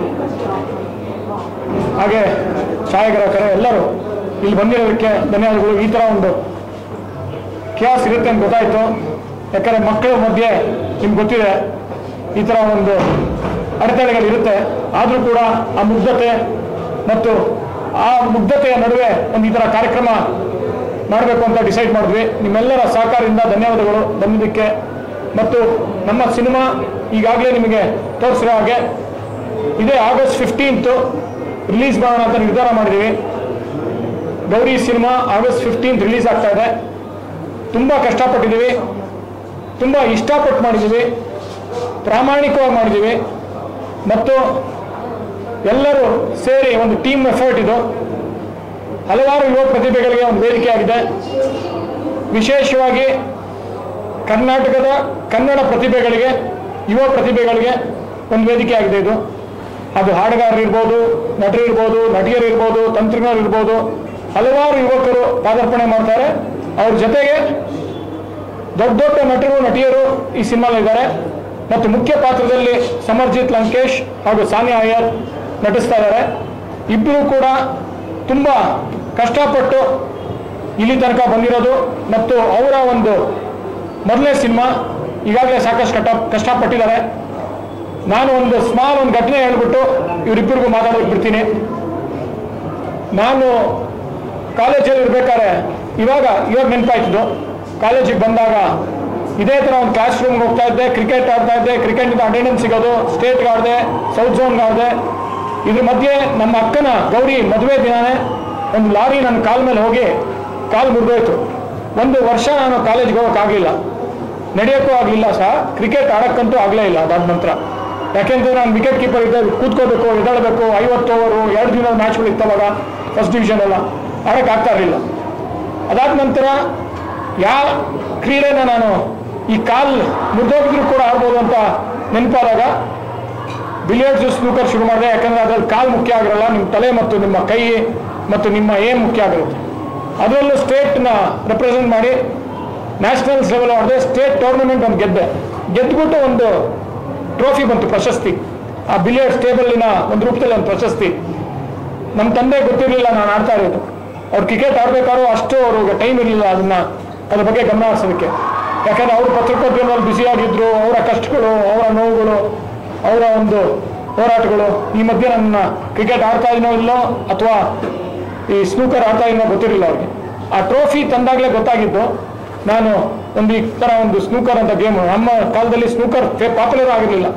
ಹಾಗೆ ಛಾಯಾಗ್ರಾಹಕರೇ ಎಲ್ಲರೂ ಇಲ್ಲಿ ಬಂದಿರೋದಕ್ಕೆ ಧನ್ಯವಾದಗಳು ಈ ಥರ ಒಂದು ಕ್ಯಾಸ್ ಇರುತ್ತೆ ಅಂತ ಗೊತ್ತಾಯಿತು ಯಾಕಂದರೆ ಮಕ್ಕಳ ಮಧ್ಯೆ ನಿಮ್ಗೆ ಗೊತ್ತಿದೆ ಈ ಥರ ಒಂದು ಅಡೆತಡೆಗಳಿರುತ್ತೆ ಆದರೂ ಕೂಡ ಆ ಮುಗ್ಧತೆ ಮತ್ತು ಆ ಮುಗ್ಧತೆಯ ನಡುವೆ ಒಂದು ಈ ಥರ ಕಾರ್ಯಕ್ರಮ ಮಾಡಬೇಕು ಅಂತ ಡಿಸೈಡ್ ಮಾಡಿದ್ವಿ ನಿಮ್ಮೆಲ್ಲರ ಸಹಕಾರದಿಂದ ಧನ್ಯವಾದಗಳು ಬಂದಿದ್ದಕ್ಕೆ ಮತ್ತು ನಮ್ಮ ಸಿನಿಮಾ ಈಗಾಗಲೇ ನಿಮಗೆ ತೋರಿಸಿರೋ ಹಾಗೆ ಇದೇ ಆಗಸ್ಟ್ ಫಿಫ್ಟೀನ್ತು ರಿಲೀಸ್ ಮಾಡೋಣ ಅಂತ ನಿರ್ಧಾರ ಮಾಡಿದ್ದೀವಿ Gowri cinema August fifteenth release ಆಗ್ತಾ ಇದೆ ತುಂಬ ಕಷ್ಟಪಟ್ಟಿದ್ದೀವಿ ತುಂಬ ಇಷ್ಟಪಟ್ಟು ಮಾಡಿದ್ದೀವಿ ಪ್ರಾಮಾಣಿಕವಾಗಿ ಮಾಡಿದ್ದೀವಿ ಮತ್ತು ಎಲ್ಲರೂ ಸೇರಿ ಒಂದು ಟೀಮ್ ಎಫರ್ಟ್ ಇದು ಹಲವಾರು ಯುವ ಪ್ರತಿಭೆಗಳಿಗೆ ಒಂದು ವೇದಿಕೆ ಆಗಿದೆ ವಿಶೇಷವಾಗಿ ಕರ್ನಾಟಕದ ಕನ್ನಡ ಪ್ರತಿಭೆಗಳಿಗೆ ಯುವ ಪ್ರತಿಭೆಗಳಿಗೆ ಒಂದು ವೇದಿಕೆ ಆಗಿದೆ ಇದು ಅದು ಹಾಡುಗಾರರಿರ್ಬೋದು ನಟರಿರ್ಬೋದು ನಟಿಯರಿರ್ಬೋದು ತಂತ್ರಜ್ಞರಿರ್ಬೋದು ಹಲವಾರು ಯುವಕರು ಪಾದಾರ್ಪಣೆ ಮಾಡ್ತಾರೆ ಅವ್ರ ಜೊತೆಗೆ ದೊಡ್ಡ ದೊಡ್ಡ ನಟರು ನಟಿಯರು ಈ ಸಿನಿಮಾಲಿದ್ದಾರೆ ಮತ್ತು ಮುಖ್ಯ ಪಾತ್ರದಲ್ಲಿ ಸಮರ್ಜಿತ್ ಲಂಕೇಶ್ ಹಾಗೂ ಸಾನಿಯಾ ಅಯ್ಯರ್ ನಟಿಸ್ತಾ ಇದ್ದಾರೆ ಇಬ್ಬರು ಕೂಡ ತುಂಬ ಕಷ್ಟಪಟ್ಟು ಇಲ್ಲಿ ತನಕ ಬಂದಿರೋದು ಮತ್ತು ಅವರ ಒಂದು ಮೊದಲನೇ ಸಿನಿಮಾ ಈಗಾಗಲೇ ಸಾಕಷ್ಟು ಕಷ್ಟ ಕಷ್ಟಪಟ್ಟಿದ್ದಾರೆ ನಾನು ಒಂದು ಸ್ಮಾಲ್ ಒಂದು ಘಟನೆ ಹೇಳ್ಬಿಟ್ಟು ಇವರಿಬ್ಬರಿಗೂ ಮಾತಾಡೋಕೆ ಬಿಡ್ತೀನಿ ನಾನು ಕಾಲೇಜಲ್ಲಿ ಇರ್ಬೇಕಾದ್ರೆ ಇವಾಗ ಇವಾಗ ನೆನಪಾಯ್ತಿದ್ದು ಕಾಲೇಜಿಗೆ ಬಂದಾಗ ಇದೇ ಥರ ಒಂದು ಕ್ಲಾಸ್ ರೂಮ್ಗೆ ಹೋಗ್ತಾ ಇದ್ದೆ ಕ್ರಿಕೆಟ್ ಆಡ್ತಾ ಇದ್ದೆ ಕ್ರಿಕೆಟಿಂದ ಅಟೆಂಡೆನ್ಸ್ ಸಿಗೋದು ಸ್ಟೇಟ್ಗೆ ಆಡಿದೆ ಸೌತ್ ಝೋನ್ಗೆ ಆಡಿದೆ ಇದ್ರ ಮಧ್ಯೆ ನಮ್ಮ ಅಕ್ಕನ ಗೌರಿ ಮದುವೆ ದಿನಾನೇ ಒಂದು ಲಾರಿ ನನ್ನ ಕಾಲ ಮೇಲೆ ಹೋಗಿ ಕಾಲು ಮುರಿದೋಯ್ತು ಒಂದು ವರ್ಷ ನಾನು ಕಾಲೇಜ್ಗೆ ಹೋಗೋಕ್ಕಾಗಲಿಲ್ಲ ನಡೆಯೋಕ್ಕೂ ಆಗಲಿಲ್ಲ ಸಹ ಕ್ರಿಕೆಟ್ ಆಡೋಕ್ಕಂತೂ ಆಗಲೇ ಇಲ್ಲ ಅದಾದ ನಂತರ ಯಾಕೆಂದ್ರೆ ನಾನು ವಿಕೆಟ್ ಕೀಪರ್ ಇದ್ದೆ ಕೂತ್ಕೋಬೇಕು ಎದ್ದೇಳಬೇಕು ಐವತ್ತು ಓವರು ಎರಡು ದಿನ ಮ್ಯಾಚ್ಗಳು ಇತ್ತವಾಗ ಫಸ್ಟ್ ಡಿವಿಷನ್ ಎಲ್ಲ ಆಡೋಕ್ಕಾಗ್ತಾ ಇರಲಿಲ್ಲ ಅದಾದ ನಂತರ ಯಾವ ಕ್ರೀಡೆನ ನಾನು ಈ ಕಾಲ್ ಮುರಿದೋಗಿದ್ರು ಕೂಡ ಆಡ್ಬೋದು ಅಂತ ನೆನಪಾದಾಗ ಬಿಲಿಯರ್ಡ್ಸ್ ಸ್ನೂಕರ್ ಶುರು ಮಾಡಿದೆ ಯಾಕಂದ್ರೆ ಅದ್ರಲ್ಲಿ ಕಾಲು ಮುಖ್ಯ ಆಗಿರಲ್ಲ ನಿಮ್ಮ ತಲೆ ಮತ್ತು ನಿಮ್ಮ ಕೈ ಮತ್ತು ನಿಮ್ಮ ಏಮ್ ಮುಖ್ಯ ಆಗಿರುತ್ತೆ ಅದರಲ್ಲೂ ಸ್ಟೇಟ್ನ ರೆಪ್ರೆಸೆಂಟ್ ಮಾಡಿ ನ್ಯಾಷನಲ್ಸ್ ಲೆವೆಲ್ ಆಡಿದೆ ಸ್ಟೇಟ್ ಟೂರ್ನಮೆಂಟ್ ಒಂದು ಗೆದ್ದೆ ಗೆದ್ದುಬಿಟ್ಟು ಒಂದು ಟ್ರೋಫಿ ಬಂತು ಪ್ರಶಸ್ತಿ ಆ ಬಿಲಿಯರ್ಡ್ಸ್ ಟೇಬಲಿನ ಒಂದು ರೂಪದಲ್ಲಿ ಒಂದು ಪ್ರಶಸ್ತಿ ನಮ್ಮ ತಂದೆ ಗೊತ್ತಿರಲಿಲ್ಲ ನಾನು ಆಡ್ತಾ ಇರೋದು ಅವ್ರು ಕ್ರಿಕೆಟ್ ಆಡ್ಬೇಕಾದ್ರೂ ಅಷ್ಟು ಅವ್ರಿಗೆ ಟೈಮ್ ಇರಲಿಲ್ಲ ಅದನ್ನ ಅದ್ರ ಬಗ್ಗೆ ಗಮನ ಹರಿಸೋದಕ್ಕೆ ಯಾಕಂದ್ರೆ ಅವರು ಪತ್ರಿಕೋದ್ಯಮದಲ್ಲಿ ಬ್ಯುಸಿಯಾಗಿದ್ರು ಅವರ ಕಷ್ಟಗಳು ಅವರ ನೋವುಗಳು ಅವರ ಒಂದು ಹೋರಾಟಗಳು ಈ ಮಧ್ಯೆ ನನ್ನ ಕ್ರಿಕೆಟ್ ಆಡ್ತಾ ಇದೀನೋ ಇಲ್ಲೋ ಅಥವಾ ಈ ಸ್ನೂಕರ್ ಆಡ್ತಾ ಇದೀನೋ ಗೊತ್ತಿರಲಿಲ್ಲ ಅವ್ರಿಗೆ ಆ ಟ್ರೋಫಿ ತಂದಾಗಲೇ ಗೊತ್ತಾಗಿದ್ದು ನಾನು ಒಂದು ಈ ಥರ ಒಂದು ಸ್ನೂಕರ್ ಅಂತ ಗೇಮು ನಮ್ಮ ಕಾಲದಲ್ಲಿ ಸ್ನೂಕರ್ ಪಾಪ್ಯುಲರ್ ಆಗಿರಲಿಲ್ಲ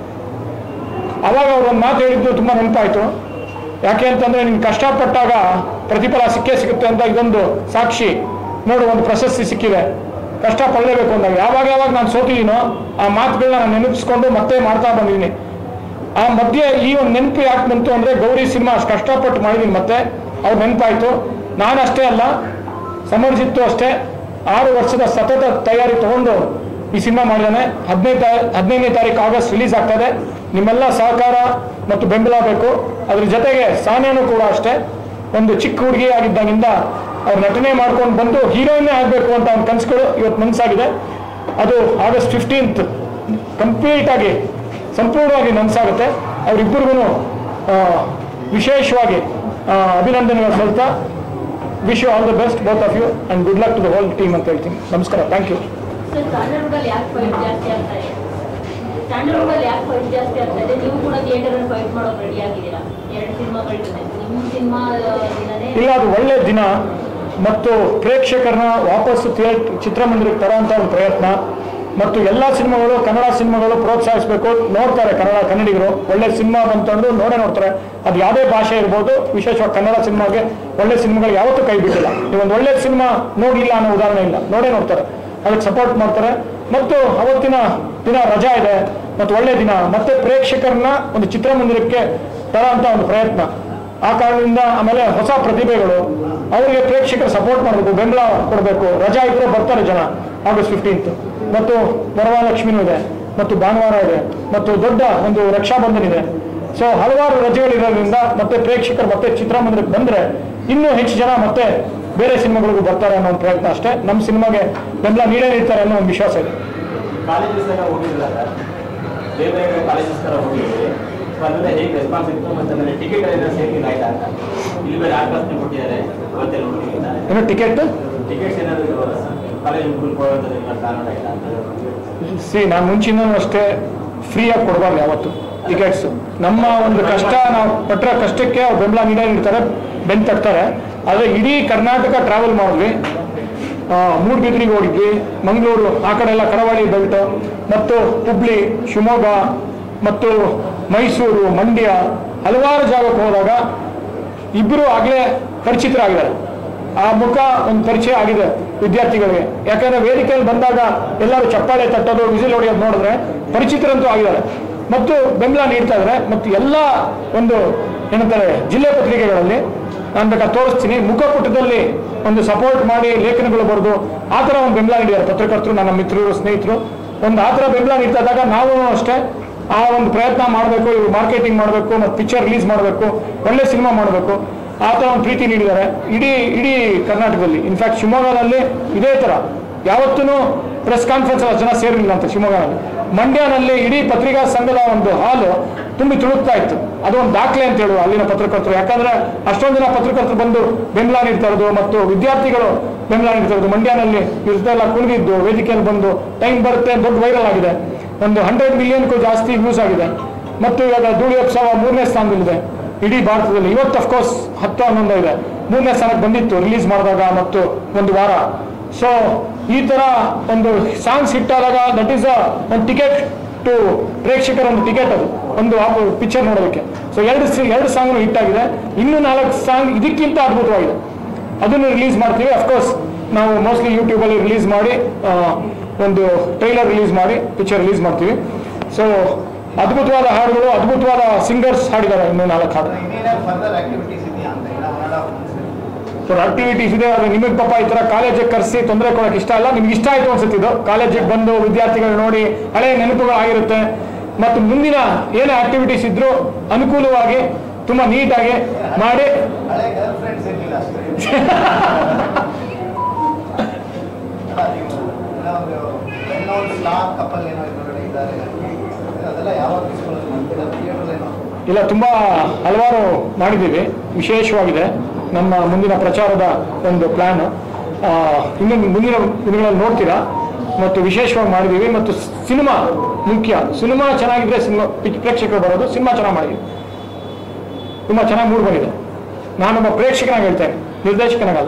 ಅವಾಗ ಅವ್ರು ಒಂದು ಮಾತು ಹೇಳಿದ್ದು ತುಂಬ ನೆನಪಾಯಿತು ಯಾಕೆ ಅಂತಂದ್ರೆ ನಿಮ್ಗೆ ಕಷ್ಟಪಟ್ಟಾಗ ಪ್ರತಿಫಲ ಸಿಕ್ಕೇ ಸಿಗುತ್ತೆ ಅಂತ ಇದೊಂದು ಸಾಕ್ಷಿ ನೋಡು ಒಂದು ಪ್ರಶಸ್ತಿ ಸಿಕ್ಕಿದೆ ಕಷ್ಟ ಪಡಲೇಬೇಕು ಅಂದಾಗ ಯಾವಾಗ ಯಾವಾಗ ನಾನು ಸೋತಿದ್ದೀನೋ ಆ ಮಾತುಗಳನ್ನ ನಾನು ನೆನಪಿಸ್ಕೊಂಡು ಮತ್ತೆ ಮಾಡ್ತಾ ಬಂದಿದ್ದೀನಿ ಆ ಮಧ್ಯೆ ಈ ಒಂದು ನೆನಪು ಯಾಕೆ ಬಂತು ಅಂದ್ರೆ ಗೌರಿ ಸಿನಿಮಾ ಅಷ್ಟು ಕಷ್ಟಪಟ್ಟು ಮಾಡಿದ್ದೀನಿ ಮತ್ತೆ ಅವ್ರು ನೆನಪಾಯ್ತು ನಾನು ಅಷ್ಟೇ ಅಲ್ಲ ಸಮರ್ಜಿತ್ತು ಅಷ್ಟೇ ಆರು ವರ್ಷದ ಸತತ ತಯಾರಿ ತಗೊಂಡು ಈ ಸಿನಿಮಾ ಮಾಡಿದ್ದಾನೆ ಹದಿನೈದು ತಾ ಹದಿನೈದನೇ ತಾರೀಕು ಆಗಸ್ಟ್ ರಿಲೀಸ್ ಆಗ್ತದೆ ನಿಮ್ಮೆಲ್ಲ ಸಹಕಾರ ಮತ್ತು ಬೆಂಬಲ ಬೇಕು ಅದ್ರ ಜೊತೆಗೆ ಸಾನೇನು ಕೂಡ ಅಷ್ಟೇ ಒಂದು ಚಿಕ್ಕ ಹುಡುಗಿ ಆಗಿದ್ದಾಗಿಂದ ಅವ್ರು ನಟನೆ ಮಾಡ್ಕೊಂಡು ಬಂದು ಹೀರೋಯಿನ್ನೇ ಆಗಬೇಕು ಅಂತ ಒಂದು ಕನಸುಗಳು ಇವತ್ತು ಮನಸ್ಸಾಗಿದೆ ಅದು ಆಗಸ್ಟ್ ಫಿಫ್ಟೀನ್ತ್ ಕಂಪ್ಲೀಟ್ ಆಗಿ ಸಂಪೂರ್ಣವಾಗಿ ನನಸಾಗುತ್ತೆ ಅವರಿಬ್ಬರಿಗೂ ವಿಶೇಷವಾಗಿ ಆ, ಅಭಿನಂದನೆಗಳು ಸಲ್ತಾ wish you all the best both of you and good luck to the whole team ಅಂತ ಹೇಳ್ತೀನಿ ನಮಸ್ಕಾರ ಥ್ಯಾಂಕ್ ಯು ಸರ್ ಸ್ಯಾಂಡಲ್ವುಡ್ ಯಾಕೆ ಫೈಟ್ ಜಾಸ್ತಿ ಆಗ್ತಾ ಇದೆ ಸ್ಯಾಂಡಲ್ವುಡ್ ಅಲ್ಲಿ ಯಾಕೆ ಫೈಟ್ ಜಾಸ್ತಿ ಆಗ್ತಾ ಇದೆ ನೀವು ಕೂಡ ಥಿಯೇಟರ್ ಅಲ್ಲಿ ಫೈಟ್ ಮಾಡೋಕೆ ರೆಡಿ ಆಗಿದ್ದೀರಾ ಎರಡು ಸಿನಿಮಾಗಳಿದೆ ನಿಮ್ಮ ಸಿನಿಮಾ ದಿನನೇ ಇಲ್ಲ ಅದು ಒಳ್ಳೆ ದಿನ ಮತ್ತು ಪ್ರೇಕ್ಷಕರನ್ನ ವಾಪಸ್ಸು ಥಿಯೇಟ್ ಚಿತ್ರಮಂದಿರಕ್ಕೆ ತರೋಂಥ ಒಂದು ಪ್ರಯತ್ನ ಮತ್ತು ಎಲ್ಲ ಸಿನಿಮಾಗಳು ಕನ್ನಡ ಸಿನಿಮಾಗಳು ಪ್ರೋತ್ಸಾಹಿಸಬೇಕು ನೋಡ್ತಾರೆ ಕನ್ನಡ ಕನ್ನಡಿಗರು ಒಳ್ಳೆ ಸಿನಿಮಾ ಬಂತಂದ್ರು ನೋಡೇ ನೋಡ್ತಾರೆ ಅದು ಯಾವುದೇ ಭಾಷೆ ಇರ್ಬೋದು ವಿಶೇಷವಾಗಿ ಕನ್ನಡ ಸಿನಿಮಾಗೆ ಒಳ್ಳೆ ಸಿನಿಮಾಗಳು ಯಾವತ್ತೂ ಕೈ ಬಿಟ್ಟಿಲ್ಲ ನೀವೊಂದು ಒಳ್ಳೆ ಸಿನಿಮಾ ನೋಡಿಲ್ಲ ಅನ್ನೋ ಉದಾಹರಣೆ ಇಲ್ಲ ನೋಡೇ ನೋಡ್ತಾರೆ ಅದಕ್ಕೆ ಸಪೋರ್ಟ್ ಮಾಡ್ತಾರೆ ಮತ್ತು ಅವತ್ತಿನ ದಿನ ರಜಾ ಇದೆ ಮತ್ತು ಒಳ್ಳೆ ದಿನ ಮತ್ತೆ ಪ್ರೇಕ್ಷಕರನ್ನ ಒಂದು ಚಿತ್ರಮಂದಿರಕ್ಕೆ ತರೋಂಥ ಒಂದು ಪ್ರಯತ್ನ ಆ ಕಾರಣದಿಂದ ಆಮೇಲೆ ಹೊಸ ಪ್ರತಿಭೆಗಳು ಅವರಿಗೆ ಪ್ರೇಕ್ಷಕರು ಸಪೋರ್ಟ್ ಮಾಡಬೇಕು ಬೆಂಬಲ ಕೊಡಬೇಕು ರಜಾ ಇದ್ರೆ ಬರ್ತಾರೆ ಜನ ಆಗಸ್ಟ್ ಫಿಫ್ಟೀನ್ತ್ ಮತ್ತು ವರಮಹಾಲಕ್ಷ್ಮಿನೂ ಇದೆ ಮತ್ತು ಭಾನುವಾರ ಇದೆ ಮತ್ತು ದೊಡ್ಡ ಒಂದು ರಕ್ಷಾಬಂಧನ್ ಇದೆ ಸೊ ಹಲವಾರು ರಜೆಗಳಿರೋದ್ರಿಂದ ಮತ್ತೆ ಪ್ರೇಕ್ಷಕರು ಮತ್ತೆ ಚಿತ್ರಮಂದಿರಕ್ಕೆ ಬಂದ್ರೆ ಇನ್ನೂ ಹೆಚ್ಚು ಜನ ಮತ್ತೆ ಬೇರೆ ಸಿನಿಮಾಗಳಿಗೂ ಬರ್ತಾರೆ ಅನ್ನೋ ಒಂದು ಪ್ರಯತ್ನ ಅಷ್ಟೇ ನಮ್ಮ ಸಿನಿಮಾಗೆ ಬೆಂಬಲ ನೀಡೇ ನೀಡ್ತಾರೆ ಅನ್ನೋ ಒಂದು ವಿಶ್ವಾಸ ಇದೆ ಕಾಲೇಜಸ್ ಎಲ್ಲ ಹೋಗಿರಲ್ಲ ಬೇರೆ ಬೇರೆ ಕಾಲೇಜಸ್ ಥರ ಹೋಗಿದ್ವಿ ಸೊ ಅದರಿಂದ ಹೇಗೆ ರೆಸ್ಪಾನ್ಸ್ ಇತ್ತು ಮತ್ತು ಆಮೇಲೆ ಟಿಕೆಟ್ ಎಲ್ಲ ಸೇರಿಂಗ್ ಆಯ್ತಾ ಅಂತ ಇಲ್ಲಿ ಬೇರೆ ಆಕಾಶನ ಕೊಟ್ಟಿದ್ದಾರೆ ಅವತ್ತೆಲ್ಲ ನೋಡಿಲ್ಲ ಏನೋ ಟಿಕೆಟ್ ಟಿಕೆಟ್ಸ್ ಏನಾದರೂ ಕಾಲೇಜ್ ಹುಡುಗರು ಕೊಡೋದು ಕಾರಣ ಇಲ್ಲ ಅಂತ ಸಿ ನಾನು ಮುಂಚಿನೂ ಅಷ್ಟೇ ಫ್ರೀಯಾಗಿ ಕೊಡಬಾರ್ದು ಯಾವತ್ತು ಟಿಕೆಟ್ಸ್ ನಮ್ಮ ಒಂದು ಕಷ್ಟ ನಾವು ಪಟ್ಟಿರೋ ಕಷ್ಟಕ್ಕೆ ಅವ್ರು ಬೆಂಬಲ ನೀಡೇ ನೀಡ್ತಾರೆ ಬೆನ್ ತಟ್ತಾರೆ ಆದರೆ ಇಡೀ ಕರ್ನಾಟಕ ಟ್ರಾವೆಲ್ ಮಾಡಿದ್ವಿ ಆ, ಮೂಡ್ಬಿದ್ರಿಗೆ ಹೋಗಿದ್ವಿ ಮಂಗಳೂರು ಆ ಕಡೆ ಎಲ್ಲ ಕರಾವಳಿ ಬೆಲ್ಟ್ ಮತ್ತು ಹುಬ್ಳಿ ಶಿವಮೊಗ್ಗ ಮತ್ತು ಮೈಸೂರು ಮಂಡ್ಯ ಹಲವಾರು ಜಾಗಕ್ಕೆ ಹೋದಾಗ ಇಬ್ಬರು ಆಗಲೇ ಪರಿಚಿತರಾಗಿದ್ದಾರೆ ಆ ಮುಖ ಒಂದು ಪರಿಚಯ ಆಗಿದೆ ವಿದ್ಯಾರ್ಥಿಗಳಿಗೆ ಯಾಕಂದ್ರೆ ವೇದಿಕೆಯಲ್ಲಿ ಬಂದಾಗ ಎಲ್ಲರೂ ಚಪ್ಪಾಳೆ ತಟ್ಟೋದು ವಿಸಿಲ್ ಹೊಡೆಯೋದು ನೋಡಿದ್ರೆ ಪರಿಚಿತರಂತೂ ಆಗಿದ್ದಾರೆ ಮತ್ತು ಬೆಂಬಲ ನೀಡ್ತಾ ಇದ್ದಾರೆ ಮತ್ತು ಎಲ್ಲ ಒಂದು ಏನಂತಾರೆ ಜಿಲ್ಲೆ ಪತ್ರಿಕೆಗಳಲ್ಲಿ ನಾನು ಬೇಕಾದ್ರೆ ತೋರಿಸ್ತೀನಿ ಮುಖಪುಟದಲ್ಲಿ ಒಂದು ಸಪೋರ್ಟ್ ಮಾಡಿ ಲೇಖನಗಳು ಬರೆದು ಆ ಥರ ಒಂದು ಬೆಂಬಲ ನೀಡಿದ್ದಾರೆ ಪತ್ರಕರ್ತರು ನನ್ನ ಮಿತ್ರರು ಸ್ನೇಹಿತರು ಒಂದು ಆ ಥರ ಬೆಂಬಲ ನೀಡ್ತಾ ಇದ್ದಾಗ ನಾವು ಅಷ್ಟೇ ಆ ಒಂದು ಪ್ರಯತ್ನ ಮಾಡಬೇಕು ಇವ್ರು ಮಾರ್ಕೆಟಿಂಗ್ ಮಾಡಬೇಕು ಮತ್ತು ಪಿಕ್ಚರ್ ರಿಲೀಸ್ ಮಾಡಬೇಕು ಒಳ್ಳೆ ಸಿನಿಮಾ ಮಾಡಬೇಕು ಆ ಥರ ಒಂದು ಪ್ರೀತಿ ನೀಡಿದ್ದಾರೆ ಇಡೀ ಇಡೀ ಕರ್ನಾಟಕದಲ್ಲಿ ಇನ್ಫ್ಯಾಕ್ಟ್ ಶಿವಮೊಗ್ಗದಲ್ಲಿ ಇದೇ ಥರ ಯಾವತ್ತೂ ಪ್ರೆಸ್ ಕಾನ್ಫರೆನ್ಸ್ ಜನ ಸೇರಿಲ್ಲ ಅಂತ ಶಿವಮೊಗ್ಗನಲ್ಲಿ ಮಂಡ್ಯನಲ್ಲಿ ಇಡೀ ಪತ್ರಿಕಾ ಸಂಘದ ಒಂದು ಹಾಲು ತುಂಬಿ ತುಳುಕ್ತಾ ಇತ್ತು ಅದು ಒಂದು ದಾಖಲೆ ಅಂತ ಹೇಳುವ ಅಲ್ಲಿನ ಪತ್ರಕರ್ತರು ಯಾಕಂದ್ರೆ ಅಷ್ಟೊಂದು ಜನ ಪತ್ರಕರ್ತರು ಬಂದು ಬೆಂಬಲ ನೀಡ್ತಾ ಇರೋದು ಮತ್ತು ವಿದ್ಯಾರ್ಥಿಗಳು ಬೆಂಬಲ ನೀಡ್ತಾ ಇರೋದು ಮಂಡ್ಯನಲ್ಲಿ ಇವ್ರದ್ದೆಲ್ಲ ಕುಣಿದಿದ್ದು ವೇದಿಕೆಯಲ್ಲಿ ಬಂದು ಟೈಮ್ ಬರುತ್ತೆ ದೊಡ್ಡ ವೈರಲ್ ಆಗಿದೆ ಒಂದು ಹಂಡ್ರೆಡ್ ಮಿಲಿಯನ್ಗೂ ಜಾಸ್ತಿ ವ್ಯೂಸ್ ಆಗಿದೆ ಮತ್ತು ಇವಾಗ ಧೂಳಿ ಉತ್ಸವ ಮೂರನೇ ಸ್ಥಾನದಲ್ಲಿದೆ ಇಡೀ ಭಾರತದಲ್ಲಿ ಇವತ್ತು ಅಫ್ಕೋರ್ಸ್ ಹತ್ತು ಹನ್ನೊಂದು ಇದೆ ಮೂರನೇ ಸ್ಥಾನಕ್ಕೆ ಬಂದಿತ್ತು ರಿಲೀಸ್ ಮಾಡಿದಾಗ ಮತ್ತು ಒಂದು ವಾರ ಸೊ ಈ ತರ ಒಂದು ಸಾಂಗ್ಸ್ ಹಿಟ್ ಆದಾಗ ದಟ್ ಈಸ್ ಅ ಒಂದು ಟಿಕೆಟ್ ಟು ಪ್ರೇಕ್ಷಕರ ಒಂದು ಟಿಕೆಟ್ ಅದು ಒಂದು ಪಿಕ್ಚರ್ ನೋಡೋದಕ್ಕೆ ಸೊ ಎರಡು ಸಿ- ಎರಡು ಸಾಂಗ್ ಹಿಟ್ ಆಗಿದೆ ಇನ್ನು ನಾಲ್ಕು ಸಾಂಗ್ ಇದಕ್ಕಿಂತ ಅದ್ಭುತವಾಗಿದೆ ಅದನ್ನು ರಿಲೀಸ್ ಮಾಡ್ತೀವಿ ಅಫ್ಕೋರ್ಸ್ ನಾವು ಮೋಸ್ಟ್ಲಿ ಯೂಟ್ಯೂಬಲ್ಲಿ ರಿಲೀಸ್ ಮಾಡಿ ಆ, ಒಂದು ಟ್ರೈಲರ್ ರಿಲೀಸ್ ಮಾಡಿ ಪಿಕ್ಚರ್ ರಿಲೀಸ್ ಮಾಡ್ತೀವಿ ಸೊ ಅದ್ಭುತವಾದ ಹಾಡುಗಳು ಅದ್ಭುತವಾದ ಸಿಂಗರ್ಸ್ ಹಾಡಿದ್ದಾರೆ ಇನ್ನೂ ನಾಲ್ಕು ಹಾಡು ಸೊ ಆಕ್ಟಿವಿಟೀಸ್ ಇದೆ ಆದರೆ ನಿಮಗೆ ಪಾಪ ಈ ಥರ ಕಾಲೇಜಿಗೆ ಕರೆಸಿ ತೊಂದರೆ ಕೊಡೋಕೆ ಇಷ್ಟ ಅಲ್ಲ ನಿಮ್ಗೆ ಇಷ್ಟ ಆಯಿತು ಅನ್ಸುತ್ತೆ ಇದು ಕಾಲೇಜಿಗೆ ಬಂದು ವಿದ್ಯಾರ್ಥಿಗಳು ನೋಡಿ ಹಳೆ ನೆನಪುಗಳಾಗಿರುತ್ತೆ ಮತ್ತು ಮುಂದಿನ ಏನೇ ಆಕ್ಟಿವಿಟೀಸ್ ಇದ್ರೂ ಅನುಕೂಲವಾಗಿ ತುಂಬ ನೀಟಾಗಿ ಮಾಡಿ ಕಪಲ್ ಏನೋ ಇದ್ರೊಳಗಡೆ ಇದ್ದಾರೆ ಅದೆಲ್ಲ ಯಾವಾಗ ಥಿಯೇಟರ್ ಇಲ್ಲ ತುಂಬ ಹಲವಾರು ಮಾಡಿದ್ದೀವಿ ವಿಶೇಷವಾಗಿದೆ ನಮ್ಮ ಮುಂದಿನ ಪ್ರಚಾರದ ಒಂದು ಪ್ಲ್ಯಾನ್ ಇನ್ನು ಮುಂದಿನ ದಿನಗಳಲ್ಲಿ ನೋಡ್ತೀರಾ ಮತ್ತು ವಿಶೇಷವಾಗಿ ಮಾಡಿದ್ದೀವಿ ಮತ್ತು ಸಿನಿಮಾ ಮುಖ್ಯ ಸಿನಿಮಾ ಚೆನ್ನಾಗಿದ್ರೆ ಸಿನಿಮಾ ಪ್ರೇಕ್ಷಕರು ಬರೋದು ಸಿನಿಮಾ ಚೆನ್ನಾಗಿ ಮಾಡಿದ್ವಿ ತುಂಬ ಚೆನ್ನಾಗಿ ಮೂಡ್ ಬಂದಿದೆ ನಾನೊಬ್ಬ ಪ್ರೇಕ್ಷಕನಾಗಿ ಹೇಳ್ತೇನೆ ನಿರ್ದೇಶಕನಾಗಲ್ಲ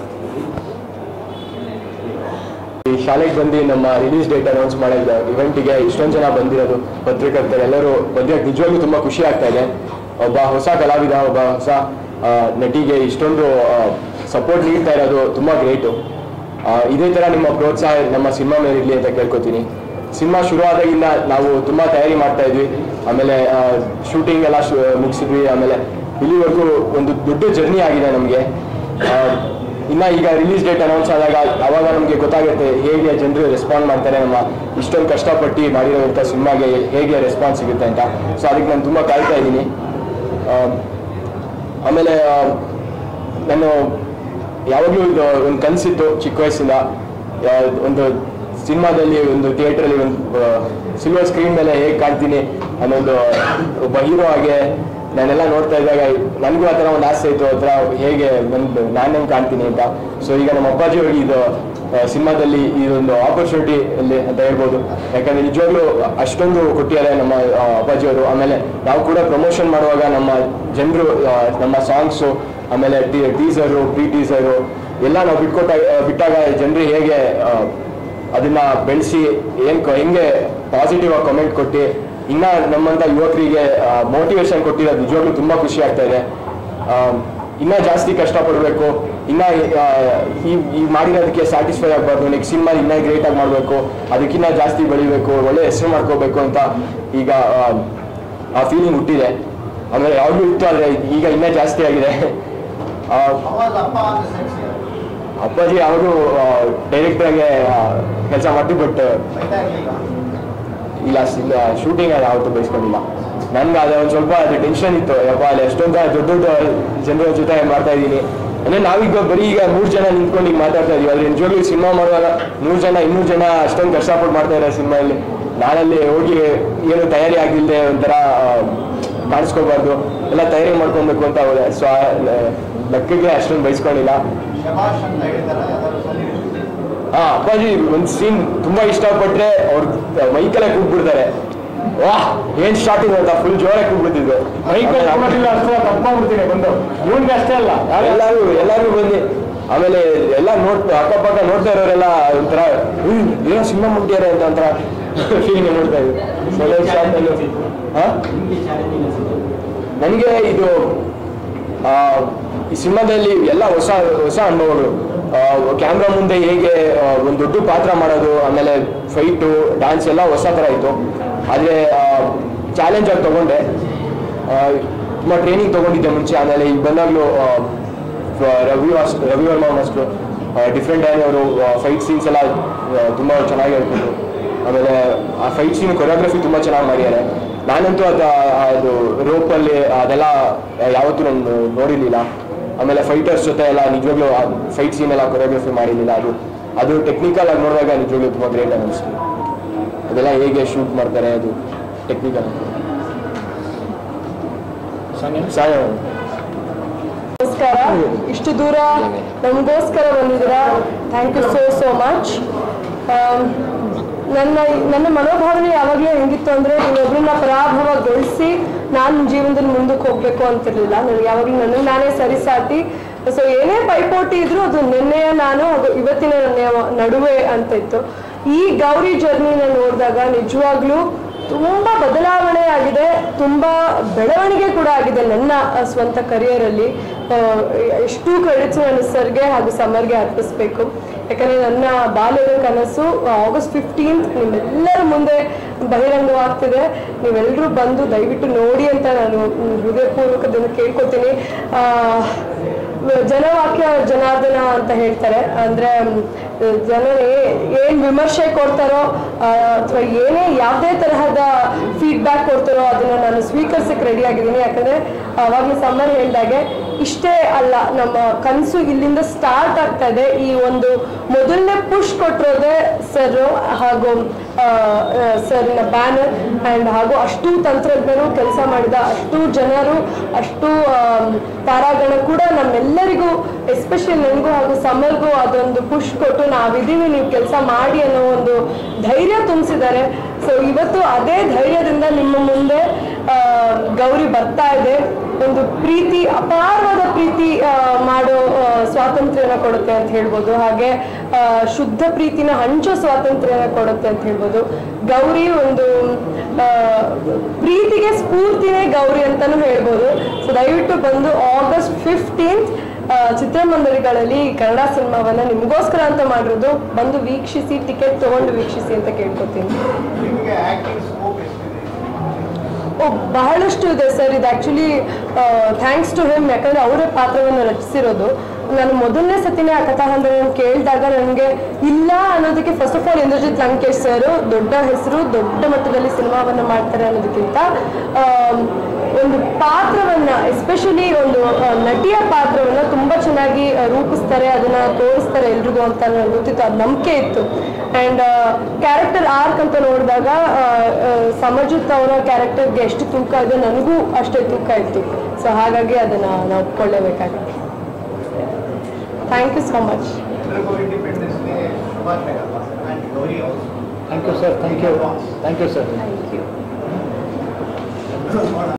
ಈ ಶಾಲೆಗೆ ಬಂದು ನಮ್ಮ ರಿಲೀಸ್ ಡೇಟ್ ಅನೌನ್ಸ್ ಮಾಡಿದ ಇವೆಂಟಿಗೆ ಇಷ್ಟೊಂದು ಜನ ಬಂದಿರೋದು ಪತ್ರಕರ್ತರು ಎಲ್ಲರೂ ಬಂದಿರೋದು ನಿಜವಾಗ್ಲೂ ತುಂಬ ಖುಷಿ ಆಗ್ತಾ ಇದೆ ಒಬ್ಬ ಹೊಸ ಕಲಾವಿದ ಒಬ್ಬ ಹೊಸ ಆ, ನಟಿಗೆ ಇಷ್ಟೊಂದು ಸಪೋರ್ಟ್ ನೀಡ್ತಾ ಇರೋದು ತುಂಬ ಗ್ರೇಟು ಇದೇ ಥರ ನಿಮ್ಮ ಪ್ರೋತ್ಸಾಹ ನಮ್ಮ ಸಿನಿಮಾ ಮೇಲೆ ಇರಲಿ ಅಂತ ಕೇಳ್ಕೊತೀನಿ ಸಿನಿಮಾ ಶುರು ಆದಾಗಿಂದ ನಾವು ತುಂಬ ತಯಾರಿ ಮಾಡ್ತಾ ಇದ್ವಿ ಆಮೇಲೆ ಶೂಟಿಂಗ್ ಎಲ್ಲ ಶು ಮುಗಿಸಿದ್ವಿ ಆಮೇಲೆ ಇಲ್ಲಿವರೆಗೂ ಒಂದು ದೊಡ್ಡ ಜರ್ನಿ ಆಗಿದೆ ನಮಗೆ ಇನ್ನ ಈಗ ರಿಲೀಸ್ ಡೇಟ್ ಅನೌನ್ಸ್ ಆದಾಗ ಅವಾಗ ನಮಗೆ ಗೊತ್ತಾಗುತ್ತೆ ಹೇಗೆ ಜನರು ರೆಸ್ಪಾಂಡ್ ಮಾಡ್ತಾರೆ ನಮ್ಮ ಇಷ್ಟೊಂದು ಕಷ್ಟಪಟ್ಟು ಮಾಡಿರೋಂಥ ಸಿನಿಮಾಗೆ ಹೇಗೆ ರೆಸ್ಪಾನ್ಸ್ ಸಿಗುತ್ತೆ ಅಂತ ಸೊ ಅದಕ್ಕೆ ನಾನು ತುಂಬ ಕಾಯ್ತಾ ಇದ್ದೀನಿ ಆ, ಆಮೇಲೆ ಆ, ನಾನು ಯಾವಾಗಲೂ ಇದು ಒಂದು ಕನಸಿತ್ತು ಚಿಕ್ಕ ವಯಸ್ಸಿಂದ ಆ, ಒಂದು ಸಿನಿಮಾದಲ್ಲಿ ಒಂದು ಥಿಯೇಟ್ರಲ್ಲಿ ಒಂದು ಸಿಲ್ವರ್ ಸ್ಕ್ರೀನ್ ಮೇಲೆ ಹೇಗೆ ಕಾಣ್ತೀನಿ ಅನ್ನೋದು ಒಬ್ಬ ಹೀರೋ ಆಗಿ ನಾನೆಲ್ಲ ನೋಡ್ತಾ ಇದ್ದಾಗ ನನಗೂ ಆ ಥರ ಒಂದು ಆಸೆ ಇತ್ತು ಆ ಥರ ಹೇಗೆ ಒಂದು ನಾನು ಹೆಂಗೆ ಕಾಣ್ತೀನಿ ಅಂತ ಸೊ ಈಗ ನಮ್ಮ ಅಪ್ಪಾಜಿ ಅವ್ರಿಗೆ ಇದು ಸಿನಿಮಾದಲ್ಲಿ ಇದೊಂದು ಆಪರ್ಚುನಿಟಿ ಅಲ್ಲಿ ಅಂತ ಹೇಳ್ಬೋದು ಯಾಕಂದ್ರೆ ನಿಜವಾಗ್ಲೂ ಅಷ್ಟೊಂದು ಕೊಟ್ಟಿದ್ದಾರೆ ನಮ್ಮ ಆ, ಅಪ್ಪಾಜಿಯವರು ಆಮೇಲೆ ನಾವು ಕೂಡ ಪ್ರಮೋಷನ್ ಮಾಡುವಾಗ ನಮ್ಮ ಜನರು ನಮ್ಮ ಸಾಂಗ್ಸು ಆಮೇಲೆ ಟೀಸರು ಪ್ರೀ ಟೀಸರು ಎಲ್ಲ ನಾವು ಬಿಟ್ಕೊಟ್ಟಾಗ ಬಿಟ್ಟಾಗ ಜನರು ಹೇಗೆ ಆ, ಅದನ್ನ ಬೆಳೆಸಿ ಏನ್ ಕ- ಹೆಂಗೆ ಪಾಸಿಟಿವ್ ಆಗಿ ಕಮೆಂಟ್ ಕೊಟ್ಟು ಇನ್ನ ನಮ್ಮಂತ ಯುವಕರಿಗೆ ಮೋಟಿವೇಶನ್ ಕೊಟ್ಟಿರೋದು ನಿಜವಾಗ್ಲೂ ತುಂಬಾ ಖುಷಿ ಆಗ್ತಾ ಇದೆ ಆ, ಇನ್ನ ಜಾಸ್ತಿ ಕಷ್ಟಪಡಬೇಕು ಇನ್ನ ಆ, ಈ ಈ ಮಾಡಿರೋದಕ್ಕೆ ಸ್ಯಾಟಿಸ್ಫೈ ಆಗಬಾರ್ದು ನೆಕ್ಸ್ಟ್ ಸಿನಿಮಾ ಇನ್ನ ಗ್ರೇಟ್ ಆಗಿ ಮಾಡಬೇಕು ಅದಕ್ಕಿನ್ನ ಜಾಸ್ತಿ ಬೆಳಿಬೇಕು ಒಳ್ಳೆ ಹೆಸರು ಮಾಡ್ಕೋಬೇಕು ಅಂತ ಈಗ ಆ, ಆ ಫೀಲಿಂಗ್ ಹುಟ್ಟಿದೆ ಆಮೇಲೆ ಯಾವಾಗಲೂ ಇತ್ತು ಆದರೆ ಈಗ ಇನ್ನೂ ಜಾಸ್ತಿ ಆಗಿದೆ ಆ, ಅಪ್ಪ ಅಂತ ಸೆಕ್ಸಿ ಅಪ್ಪಾಜಿ ಅವರು ಡೈರೆಕ್ಟರ್ ಆಗಿ ಕೆಲಸ ಮಾಡ್ತೀವಿ ಬಟ್ ಇಲ್ಲ ಇಲ್ಲ ಶೂಟಿಂಗ್ ಯಾವತ್ತೂ ಬಯಸ್ಕೊಂಡಿಲ್ಲ ನನ್ಗೆ ಅದು ಒಂದು ಸ್ವಲ್ಪ ಅದು ಟೆನ್ಷನ್ ಇತ್ತು ಯಪ್ಪ ಅಲ್ಲಿ ಎಷ್ಟೊಂದು ದೊಡ್ಡ ದೊಡ್ಡ ಜನರ ಜೊತೆ ಮಾಡ್ತಾ ಇದ್ದೀನಿ ಅಂದ್ರೆ ನಾವೀಗ ಬರೀ ಈಗ ಮೂರು ಜನ ನಿಂತ್ಕೊಂಡು ಈಗ ಮಾತಾಡ್ತಾ ಇದೀವಿ ಆದ್ರೆ ನಿಜವಾಗ್ಲೂ ಸಿನಿಮಾ ಮಾಡುವಾಗ ನೂರು ಜನ ಇನ್ನೂರು ಜನ ಅಷ್ಟೊಂದು ಕಷ್ಟಪಟ್ಟು ಮಾಡ್ತಾ ಇದ್ದಾರೆ ಸಿನಿಮಾದಲ್ಲಿ ನಾನಲ್ಲಿ ಹೋಗಿ ಏನು ತಯಾರಿ ಆಗಿಲ್ಲದೆ ಒಂಥರ ಆ, ಕಾಣಿಸ್ಕೋಬಾರ್ದು ಎಲ್ಲ ತಯಾರಿ ಮಾಡ್ಕೊಬೇಕು ಅಂತ ಹೋದೆ ಸೊ ಲೆಕ್ಕಕ್ಕೆ ಅಷ್ಟೊಂದು ಬಯಸ್ಕೊಂಡಿಲ್ಲ ಶಬಾಷ್ ಅಂತ ಹೇಳಿದಾರೆ ಯಾವ್ದಾದ್ರು ಸರಿ ಹಾ ಅಪ್ಪಾಜಿ ಒಂದ್ ಸೀನ್ ತುಂಬಾ ಇಷ್ಟಪಟ್ರೆ ಅವ್ರ ಮೈಕೆಲ್ಲ ಕೂಗ್ಬಿಡ್ತಾರೆ ವಾಹ್ ಏನ್ ಸ್ಟಾರ್ಟಿಂಗ್ ಅಂತ ಫುಲ್ ಜೋರಾಗಿ ಕೂಗ್ಬಿಟ್ಟಿದ್ರು ಮೈಕಲ್ ಕೊಡೋದಿಲ್ಲ ಅಷ್ಟೇ ತಪ್ಪಾಗ್ಬಿಡ್ತೀನಿ ಬಂದು ಇವನ್ಗೆ ಅಷ್ಟೇ ಅಲ್ಲ ಎಲ್ಲಾರು ಎಲ್ಲಾರು ಬಂದು ಆಮೇಲೆ ಎಲ್ಲ ನೋಡ್ ಅಕ್ಕಪಕ್ಕ ನೋಡ್ತಾ ಇರೋರೆಲ್ಲ ಒಂಥರ ಹ್ಮ್ ಏನೋ ಸಿನಿಮಾ ಮುಟ್ಟಿದ್ದಾರೆ ಅಂತ ಒಂಥರ ಫೀಲಿಂಗ್ ನೋಡ್ತಾ ಇದ್ರು ಸೊಳ್ಳೆ ಶಾಟ್ ಅಲ್ಲಿ ಹಾ ನನಗೆ ಇದು ಆ, ಈ ಸಿನಿಮಾದಲ್ಲಿ ಎಲ್ಲ ಹೊಸ ಹೊಸ ಅನುಭವಗಳು ಕ್ಯಾಮ್ರಾ ಮುಂದೆ ಹೇಗೆ ಆ, ಒಂದು ದೊಡ್ಡ ಪಾತ್ರ ಮಾಡೋದು ಆಮೇಲೆ ಫೈಟು ಡ್ಯಾನ್ಸ್ ಎಲ್ಲ ಹೊಸ ಥರ ಇತ್ತು ಆದರೆ ಚಾಲೆಂಜ್ ಆಗಿ ತಗೊಂಡೆ ಆ, ತುಂಬ ಟ್ರೈನಿಂಗ್ ತಗೊಂಡಿದ್ದೆ ಮುಂಚೆ ಆಮೇಲೆ ಈಗ ಬಂದಾಗಲೂ Ravi was Ravi Varma master different ಆಗಿ ಅವರು ಫೈಟ್ ಸೀನ್ಸ್ ಎಲ್ಲ ಆ, ತುಂಬ ಚೆನ್ನಾಗಿ ಹೇಳ್ಕೊಟ್ರು ಆಮೇಲೆ ಆ ಫೈಟ್ ಸೀನ್ ಕೊರಿಯೋಗ್ರಫಿ ತುಂಬ ಚೆನ್ನಾಗಿ ಮಾಡಿದ್ದಾರೆ ನಾನಂತೂ ಅದು ಅದು ರೋಪಲ್ಲಿ ಅದೆಲ್ಲ ಯಾವತ್ತೂ ನಾನು ನೋಡಿರಲಿಲ್ಲ ಆಮೇಲೆ ಫೈಟರ್ಸ್ ಜೊತೆ ಎಲ್ಲ ನಿಜವಾಗ್ಲೂ ಫೈಟ್ ಸೀನ್ ಎಲ್ಲ ಕೊರಿಯೋಗ್ರಫಿ ಮಾಡಿರಲಿಲ್ಲ ಅದು ಅದು ಟೆಕ್ನಿಕಲ್ ಆಗಿ ನೋಡಿದಾಗ ನಿಜವಾಗ್ಲೂ ತುಂಬ ಗ್ರೇಟ್ ಆಗಿ ಅನಿಸ್ತು ಅದೆಲ್ಲ ಹೇಗೆ ಶೂಟ್ ಮಾಡ್ತಾರೆ ಅದು ಟೆಕ್ನಿಕಲ್ ಸಾಯ ನಮಸ್ಕಾರ ಇಷ್ಟು ದೂರ ನಮಗೋಸ್ಕರ ಬಂದಿದ್ದೀರಾ thank you so so much ನನ್ನ ನನ್ನ ಮನೋಭಾವನೆ ಯಾವಾಗಲೂ ಹೆಂಗಿತ್ತು ಅಂದರೆ ಇನ್ನೊಬ್ಬರನ್ನ ಪರಾಭವಗೊಳಿಸಿ ನಾನು ಜೀವನದಲ್ಲಿ ಮುಂದಕ್ಕೆ ಹೋಗಬೇಕು ಅಂತಿರ್ಲಿಲ್ಲ ನನಗೆ ಯಾವಾಗಲೂ ನನಗೆ ನಾನೇ ಸರಿಸಾಟಿ ಸೊ ಏನೇ ಪೈಪೋಟಿ ಇದ್ರೂ ಅದು ನಿನ್ನೆಯ ನಾನು ಅದು ಇವತ್ತಿನ ನನ್ನ ನಡುವೆ ಅಂತ ಇತ್ತು ಈ ಗೌರಿ ಜರ್ನಿನ ನೋಡಿದಾಗ ನಿಜವಾಗ್ಲೂ ತುಂಬ ಬದಲಾವಣೆ ಆಗಿದೆ ತುಂಬ ಬೆಳವಣಿಗೆ ಕೂಡ ಆಗಿದೆ ನನ್ನ ಆ, ಸ್ವಂತ ಕರಿಯರಲ್ಲಿ ಎಷ್ಟು ಕ್ರೆಡಿಟ್ಸ್ ನಾನು ಸರ್ಗೆ ಹಾಗೂ ಸಮರ್ಗೆ ಅರ್ಪಿಸ್ಬೇಕು ಯಾಕಂದರೆ ನನ್ನ ಬಾಲ್ಯದ ಕನಸು ಆಗಸ್ಟ್ ಫಿಫ್ಟೀನ್ತ್ ನಿಮ್ಮೆಲ್ಲರ ಮುಂದೆ ಬಹಿರಂಗವಾಗ್ತಿದೆ ನೀವೆಲ್ಲರೂ ಬಂದು ದಯವಿಟ್ಟು ನೋಡಿ ಅಂತ ನಾನು ಮ್, ಹೃದಯಪೂರ್ವಕದಿಂದ ಕೇಳ್ಕೊತೀನಿ ಆ, ಜನವಾಕ್ಯ ಜನಾರ್ದನ ಅಂತ ಹೇಳ್ತಾರೆ ಅಂದ್ರೆ ಮ್, ಜನ ಏ- ಏನ್ ವಿಮರ್ಶೆ ಕೊಡ್ತಾರೋ ಅಥವಾ ಏನೇ ಯಾವುದೇ ತರಹದ ಫೀಡ್ಬ್ಯಾಕ್ ಕೊಡ್ತಾರೋ ಅದನ್ನ ನಾನು ಸ್ವೀಕರಿಸಕ್ಕೆ ರೆಡಿ ಆಗಿದ್ದೀನಿ ಯಾಕಂದ್ರೆ ಅವಾಗಲೇ ಸಮ್ಮರ್ ಹೇಳ್ದಾಗೆ ಇಷ್ಟೇ ಅಲ್ಲ ನಮ್ಮ ಕನಸು ಇಲ್ಲಿಂದ ಸ್ಟಾರ್ಟ್ ಆಗ್ತಾ ಇದೆ ಈ ಒಂದು ಮೊದಲನೇ ಪುಷ್ ಕೊಟ್ಟಿರೋದೇ ಸರ್ ಹಾಗೂ ಸರ್ನ ಬ್ಯಾನರ್ ಆ್ಯಂಡ್ ಹಾಗೂ ಅಷ್ಟು ತಂತ್ರಜ್ಞರು ಕೆಲಸ ಮಾಡಿದ ಅಷ್ಟು ಜನರು ಅಷ್ಟು ಆಮ್, ತಾರಾಗಣ ಕೂಡ ನಮ್ಮೆಲ್ಲರಿಗೂ ಎಸ್ಪೆಷಲಿ ನನಗೂ ಹಾಗೂ ಸಮರ್ಗೂ ಅದೊಂದು ಪುಷ್ ಕೊಟ್ಟು ನಾವಿದ್ದೀವಿ ನೀವು ಕೆಲಸ ಮಾಡಿ ಅನ್ನೋ ಒಂದು ಧೈರ್ಯ ತುಂಬಿಸಿದ್ದಾರೆ ಸೊ ಇವತ್ತು ಅದೇ ಧೈರ್ಯದಿಂದ ನಿಮ್ಮ ಮುಂದೆ ಆ, ಗೌರಿ ಬರ್ತಾ ಇದೆ ಒಂದು ಪ್ರೀತಿ ಅಪಾರವಾದ ಪ್ರೀತಿ ಆ, ಮಾಡೋ ಆ, ಸ್ವಾತಂತ್ರ್ಯನ ಕೊಡುತ್ತೆ ಅಂತ ಹೇಳ್ಬೋದು ಹಾಗೆ ಆ, ಶುದ್ಧ ಪ್ರೀತಿನ ಹಂಚೋ ಸ್ವಾತಂತ್ರ್ಯನ ಕೊಡುತ್ತೆ ಅಂತ ಹೇಳ್ಬೋದು ಗೌರಿ ಒಂದು ಆ, ಪ್ರೀತಿಗೆ ಸ್ಫೂರ್ತಿನೇ ಗೌರಿ ಅಂತಾನೂ ಹೇಳ್ಬೋದು ಸೊ ದಯವಿಟ್ಟು ಬಂದು ಆಗಸ್ಟ್ ಫಿಫ್ಟೀನ್ತ್ ಚಿತ್ರಮಂದಿರಗಳಲ್ಲಿ ಕನ್ನಡ ಸಿನಿಮಾವನ್ನ ನಿಮಗೋಸ್ಕರ ಅಂತ ಮಾಡಿರೋದು ಬಂದು ವೀಕ್ಷಿಸಿ ಟಿಕೆಟ್ ತಗೊಂಡು ವೀಕ್ಷಿಸಿ ಅಂತ ಕೇಳ್ಕೊತೀನಿ ನಿಮಗೆ ಆಕ್ಟಿಂಗ್ ಸ್ಕೋಪ್ ಎಷ್ಟಿದೆ ಓ ಬಹಳಷ್ಟು ಇದೆ ಸರ್ ಇದು ಆ್ಯಕ್ಚುಲಿ ಥ್ಯಾಂಕ್ಸ್ ಟು ಹಿಮ್ ಯಾಕಂದ್ರೆ ಅವರೇ ಪಾತ್ರವನ್ನು ರಚಿಸಿರೋದು ನಾನು ಮೊದಲನೇ ಸತಿನೇ ಆ ಕಥಾಹಂದರನ್ನು ಕೇಳಿದಾಗ ನನಗೆ ಇಲ್ಲ ಅನ್ನೋದಕ್ಕೆ first of all Indrajit Lankesh sir ದೊಡ್ಡ ಹೆಸರು ದೊಡ್ಡ ಮಟ್ಟದಲ್ಲಿ ಸಿನಿಮಾವನ್ನು ಮಾಡ್ತಾರೆ ಅನ್ನೋದಕ್ಕಿಂತ ಆಮ್, ಒಂದು ಪಾತ್ರವನ್ನ ಎಸ್ಪೆಷಲಿ ಒಂದು ಆ, ನಟಿಯ ಪಾತ್ರವನ್ನ ತುಂಬಾ ಚೆನ್ನಾಗಿ ಆ, ರೂಪಿಸ್ತಾರೆ ಅದನ್ನ ತೋರಿಸ್ತಾರೆ ಎಲ್ರಿಗೂ ಅಂತ ನನಗೆ ಗೊತ್ತಿತ್ತು ಅದು ನಂಬಿಕೆ ಇತ್ತು ಆ್ಯಂಡ್ ಕ್ಯಾರೆಕ್ಟರ್ ಆರ್ಕ್ ಅಂತ ನೋಡಿದಾಗ ಸಮಜಿತ್ ಅವರ ಕ್ಯಾರೆಕ್ಟರ್ಗೆ ಎಷ್ಟು ತೂಕ ಇದೆ ನನಗೂ ಅಷ್ಟೇ ತೂಕ ಇತ್ತು ಸೊ ಹಾಗಾಗಿ ಅದನ್ನ ನಾವು ಒಪ್ಕೊಳ್ಳೇಬೇಕಾಗುತ್ತೆ ಥ್ಯಾಂಕ್ ಯು ಸೋ ಮಚ್ ಎಲ್ರಿಗೂ ಇಂಡಿಪೆಂಡೆನ್ಸ್ ಡೇ ಶುಭಾಶಯಗಳು ಆ್ಯಂಡ್ ಗೌರಿ ಅವರು thank you sir thank you thank you sir thank you